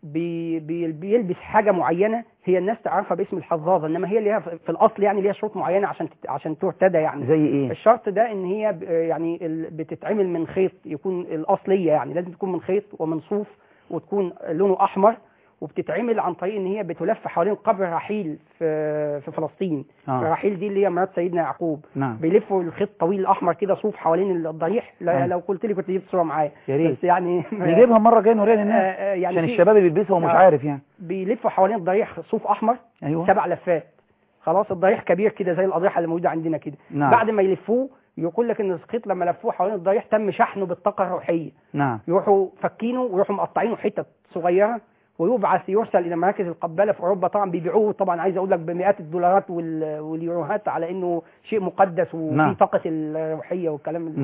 بي بي بيلبس حاجه معينه هي الناس تعرفها باسم الحظاظه انما هي ليها في في الاصل يعني ليها شروط معينه عشان تت- عشان تهتدى يعني زي ايه الشرط ده ان هي ب- يعني ال- بتتعمل من خيط يكون الاصليه يعني لازم تكون من خيط ومن صوف وتكون لونه احمر وبتتعمل عن طريق ان هي بتلف حوالين قبر رحيل في في فلسطين آه. رحيل دي اللي هي مرات سيدنا يعقوب نعم بيلفوا الخيط طويل الاحمر كده صوف حوالين الضريح لا آه. لو قلت لي كنت جبت صوره معايا يا ريت. بس يعني نجيبها مره جايه نوريها آه، للناس آه، يعني عشان في- الشباب اللي بيلبسها ومش آه. عارف يعني بيلفوا حوالين الضريح صوف احمر ايوه سبع لفات خلاص الضريح كبير كده زي الاضرحه اللي موجوده عندنا كده نعم. بعد ما يلفوه يقول لك ان الخيط لما لفوه حوالين الضريح تم شحنه بالطاقه الروحيه نعم يروحوا فكينه ويروحوا مقطعينه حتت صغيره ويبعث يرسل الى مراكز القباله في اوروبا طبعا بيبيعوه طبعا عايز اقول لك بمئات الدولارات وال- واليوروهات على انه شيء مقدس وفي نعم. طاقه الروحيه والكلام ال- نعم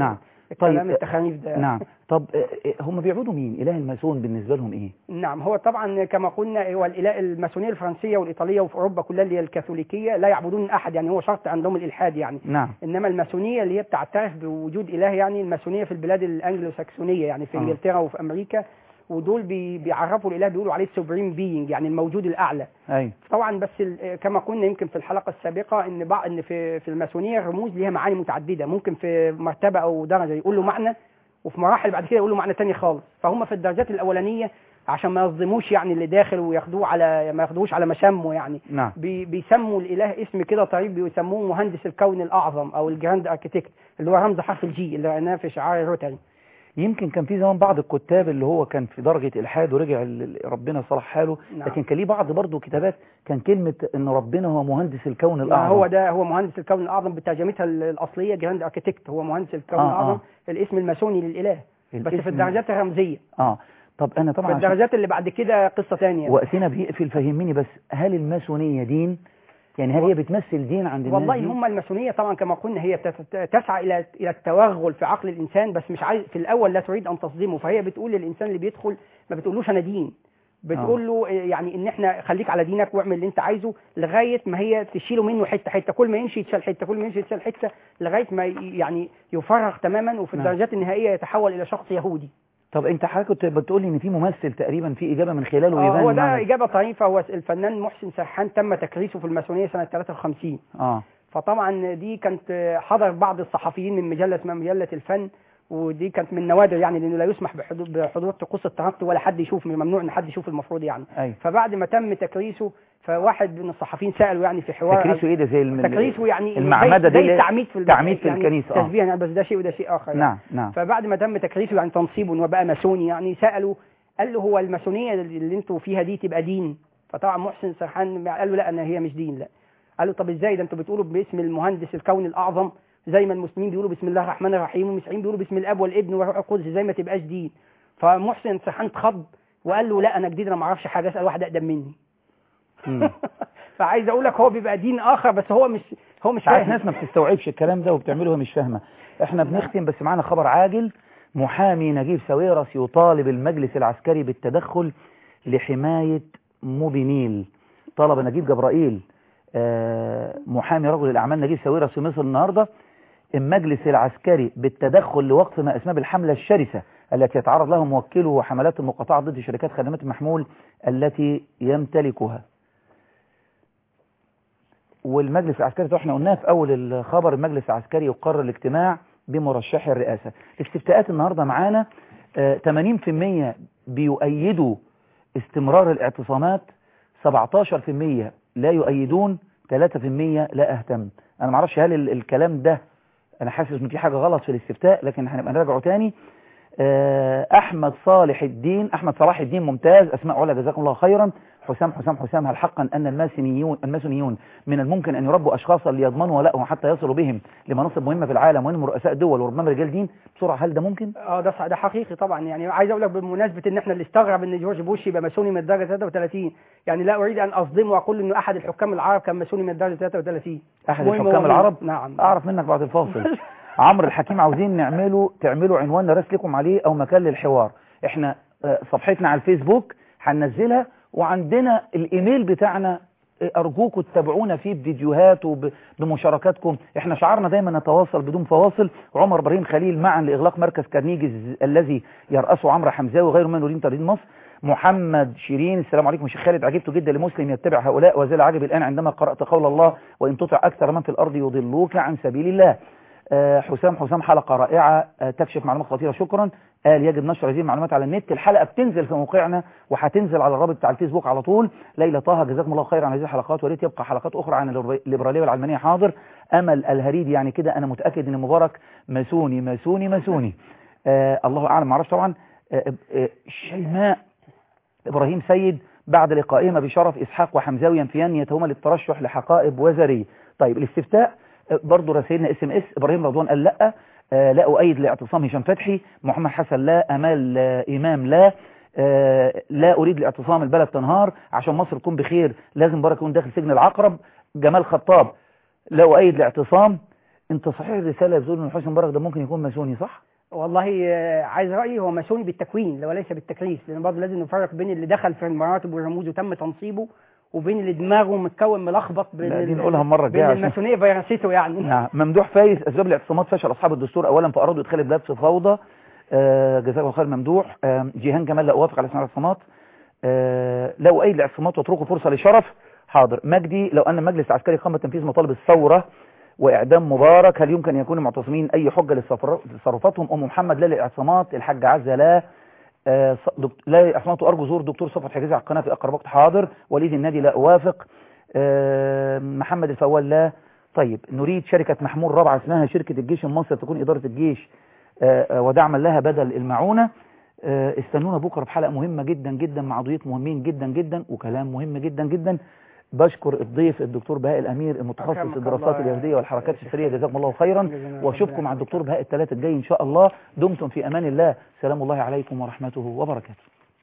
الكلام التخانيف ده نعم طب آه، آه، هم بيعبدوا مين اله الماسون بالنسبه لهم ايه نعم هو طبعا كما قلنا هو الإله الماسونيه الفرنسيه والايطاليه وفي اوروبا كلها اللي هي الكاثوليكيه لا يعبدون احد يعني هو شرط عندهم الالحاد يعني نعم انما الماسونيه اللي هي بتعترف بوجود اله يعني الماسونيه في البلاد الانجلو ساكسونيه يعني في آه. انجلترا وفي امريكا ودول بي بيعرفوا الاله بيقولوا عليه سوبريم بينج يعني الموجود الاعلى ايوه طبعا بس ال- كما قلنا يمكن في الحلقه السابقه ان بعض ان في في الماسونيه الرموز ليها معاني متعدده ممكن في مرتبه او درجه يقول له معنى وفي مراحل بعد كده يقول له معنى تاني خالص فهم في الدرجات الاولانيه عشان ما يظلموش يعني اللي داخل وياخدوه على ما ياخدوهوش على مشامه يعني نعم بي بيسموا الاله اسم كده طريب بيسموه مهندس الكون الاعظم او الجراند اركيتكت اللي هو رمز حرف الجي اللي رأيناه في شعار الروتري يمكن كان في زمان بعض الكتاب اللي هو كان في درجة إلحاد ورجع ل- ربنا صلح حاله نعم. لكن كان ليه بعض برضه كتابات كان كلمة إن ربنا هو مهندس الكون ما الأعظم هو ده هو مهندس الكون الاعظم بترجمتها ال- الاصليه جراند اركيتكت هو مهندس الكون آه، الاعظم آه. الاسم الماسوني للاله بس الاسم- في الدرجات الرمزيه آه طب أنا في طبعا عشان الدرجات اللي بعد كده قصه ثانيه وقتنا بيقفل فهمني بس هل الماسونية دين يعني هل هي بتمثل دين عند الناس والله دي؟ هم الماسونيه طبعا كما قلنا هي تت- تسعى الى الى التوغل في عقل الانسان بس مش عايز في الاول لا تريد ان تصدمه فهي بتقول للانسان اللي بيدخل ما بتقولوش انا دين بتقول له إيه يعني ان احنا خليك على دينك واعمل اللي انت عايزه لغايه ما هي تشيله منه حته حته كل ما يمشي يتشال حته كل ما يمشي يتشال حته لغايه ما ي- يعني يفرغ تماما وفي نعم. الدرجات النهائيه يتحول الى شخص يهودي طب أنت حضرتك كنت بتقول لي إن في ممثل تقريبا في إجابة من خلاله آه يبان هو ده المعنى. اجابه طريفه هو الفنان محسن سرحان تم تكريسه في الماسونيه سنه 53 آه فطبعا دي كانت حضر بعض الصحفيين من مجله اسمها مجله الفن ودي كانت من نوادر يعني لانه لا يسمح بحضور بحضور طقوس التنقل ولا حد يشوف ممنوع ان حد يشوف المفروض يعني أيوه فبعد ما تم تكريسه فواحد من الصحفيين ساله يعني في حوار تكريسه إيه ده زي الم... تكريسه يعني إنه المعمدة زي, دي زي اللي- التعميد في الب- تعميد في يعني الكنيسة، آه. تشبيه يعني بس ده شيء وده شيء اخر يعني. نعم نعم فبعد ما تم تكريسه يعني تنصيبه انه بقى ماسوني يعني ساله قال له هو الماسونيه اللي انتوا فيها دي تبقى دين فطبعا محسن سرحان قال له لا انا هي مش دين لا قال له طب ازاي ده انتوا بتقولوا باسم المهندس الكون الاعظم زي ما المسلمين بيقولوا بسم الله الرحمن الرحيم والمسيحيين بيقولوا بسم الاب والابن والروح القدس ازاي ما تبقاش دين فمحسن سرحان اتخض وقال له لا انا جديد انا ما اعرفش حاجه اسال واحد اقدم مني مم. فعايز اقول لك هو بيبقى دين اخر بس هو مش هو مش ساعات فاهم ناس ما بتستوعبش الكلام ده وبتعمله وهي مش فاهمه احنا بنختم بس معانا خبر عاجل محامي نجيب ساويرس يطالب المجلس العسكري بالتدخل لحماية موبينيل طلب نجيب جبرائيل آه، محامي رجل الأعمال نجيب ساويرس في مصر النهاردة المجلس العسكري بالتدخل لوقف ما اسماه بالحملة الشرسة التي يتعرض لها موكله وحملات المقاطعة ضد شركات خدمات المحمول التي يمتلكها والمجلس العسكري طبعا احنا قلناها في اول الخبر المجلس العسكري يقرر الاجتماع بمرشحي الرئاسة الاستفتاءات النهاردة معانا آه، 80% بيؤيدوا استمرار الاعتصامات 17% لا يؤيدون 3% لا اهتم انا معرفش هل ال- الكلام ده انا حاسس ان في حاجة غلط في الاستفتاء لكن هنبقى نراجعه تاني آه، احمد صالح الدين احمد صلاح الدين ممتاز اسماء علا جزاكم الله خيرا حسام حسام حسام هل حقا ان الماسونيون الماسونيون من الممكن ان يربوا اشخاصا ليضمنوا ولائهم حتى يصلوا بهم لمناصب مهمه في العالم وهم رؤساء دول وربما رجال دين بسرعه هل ده ممكن اه ده صح- ده حقيقي طبعا يعني عايز اقول لك بمناسبه ان احنا اللي استغرب ان جورج بوش يبقى ماسوني من الدرجه 33 يعني لا اريد ان اصدمه واقول انه احد الحكام العرب كان ماسوني من الدرجه 33 احد المهم الحكام هو العرب نعم اعرف منك بعد الفاصل عمرو الحكيم عاوزين نعمله تعملوا عنوان نراسل لكم عليه او مكان للحوار احنا آه، صفحتنا على الفيسبوك هننزلها وعندنا الايميل بتاعنا آه، ارجوكم تتابعونا فيه بفيديوهات وبمشاركاتكم احنا شعارنا دايما نتواصل بدون فواصل عمر ابراهيم خليل معا لاغلاق مركز كارنيجي الز- الذي يرأسه عمرو حمزاوي وغيره من نورين ترين مصر محمد شيرين السلام عليكم شيخ خالد عجبت جدا لمسلم يتبع هؤلاء وزال عجب الآن عندما قرأت قول الله وإن تطع أكثر من في الأرض يضلوك عن سبيل الله آه، حسام حسام حلقة رائعة آه، تكشف معلومات خطيرة شكرا قال يجب نشر هذه المعلومات على النت الحلقة بتنزل في موقعنا وهتنزل على الرابط بتاع الفيسبوك على طول ليلى طه جزاكم الله خير عن هذه الحلقات وريت يبقى حلقات أخرى عن الليبر- الليبرالية والعلمانية حاضر أمل الهريدي يعني كده أنا متأكد إن مبارك ماسوني ماسوني ماسوني آه الله أعلم معرفش طبعا آه آه شيماء إبراهيم سيد بعد لقائهما بشرف إسحاق وحمزاوي ينفيان نيتهما للترشح لحقائب وزارية طيب الاستفتاء آه، برضه رسائلنا اس ام اس إبراهيم رضوان قال لا آه، لا أؤيد لاعتصام هشام فتحي محمد حسن لا أمال آه، إمام لا آه، لا أريد لاعتصام البلد تنهار عشان مصر تكون بخير لازم مبارك يكون داخل سجن العقرب جمال خطاب لا أؤيد لاعتصام انت صحيح الرسالة بتقول ان حسني مبارك ده ممكن يكون ماسوني صح؟ والله آه، عايز رايي هو ماسوني بالتكوين وليس بالتكريس لان برضه لازم نفرق بين اللي دخل في المراتب والرموز وتم تنصيبه وبين اللي دماغه متكون ملخبط بين لا، دي ال- نقولها المرة الجاية بين عشان- الماسونيه فيروسيته يعني نعم ممدوح فايز اسباب الاعتصامات فشل اصحاب الدستور اولا فارادوا ادخال البلاد في فوضى آه، جزاك الله خير ممدوح آه، جيهان جمال لا اوافق على اسماء الاعتصامات آه، لا اؤيد الاعتصامات واتركوا فرصه لشرف حاضر مجدي لو ان المجلس العسكري قام بتنفيذ مطالب الثوره واعدام مبارك هل يمكن ان يكون المعتصمين اي حجه لتصرف- لتصرفاتهم ام محمد لا للاعتصامات الحاج عزه لا آه، ص- دكت... لا للاعتصامات وارجو زور دكتور صفوت حجازي على القناه في اقرب وقت حاضر وليد النادي لا اوافق آه، محمد الفوال لا طيب نريد شركة محمول رابعة اسمها شركة الجيش المصري تكون إدارة الجيش آه، آه، ودعما لها بدل المعونة آه، استنونا بكرة بحلقة مهمة جدا جدا مع ضيوف مهمين جدا جدا وكلام مهم جدا جدا بشكر الضيف الدكتور بهاء الأمير المتخصص أكرمك في الدراسات الله اليهودية والحركات يا السرية شيخ. جزاكم الله خيرا جزانا واشوفكم ربنا مع يخليك. الدكتور بهاء الثلاث الجاي إن شاء الله دمتم في أمان الله سلام الله عليكم ورحمته وبركاته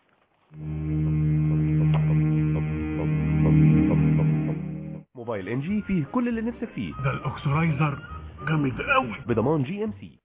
موبايل ان جي فيه كل اللي نفسك فيه ده الاكسرايزر جامد قوي بضمان جي ام سي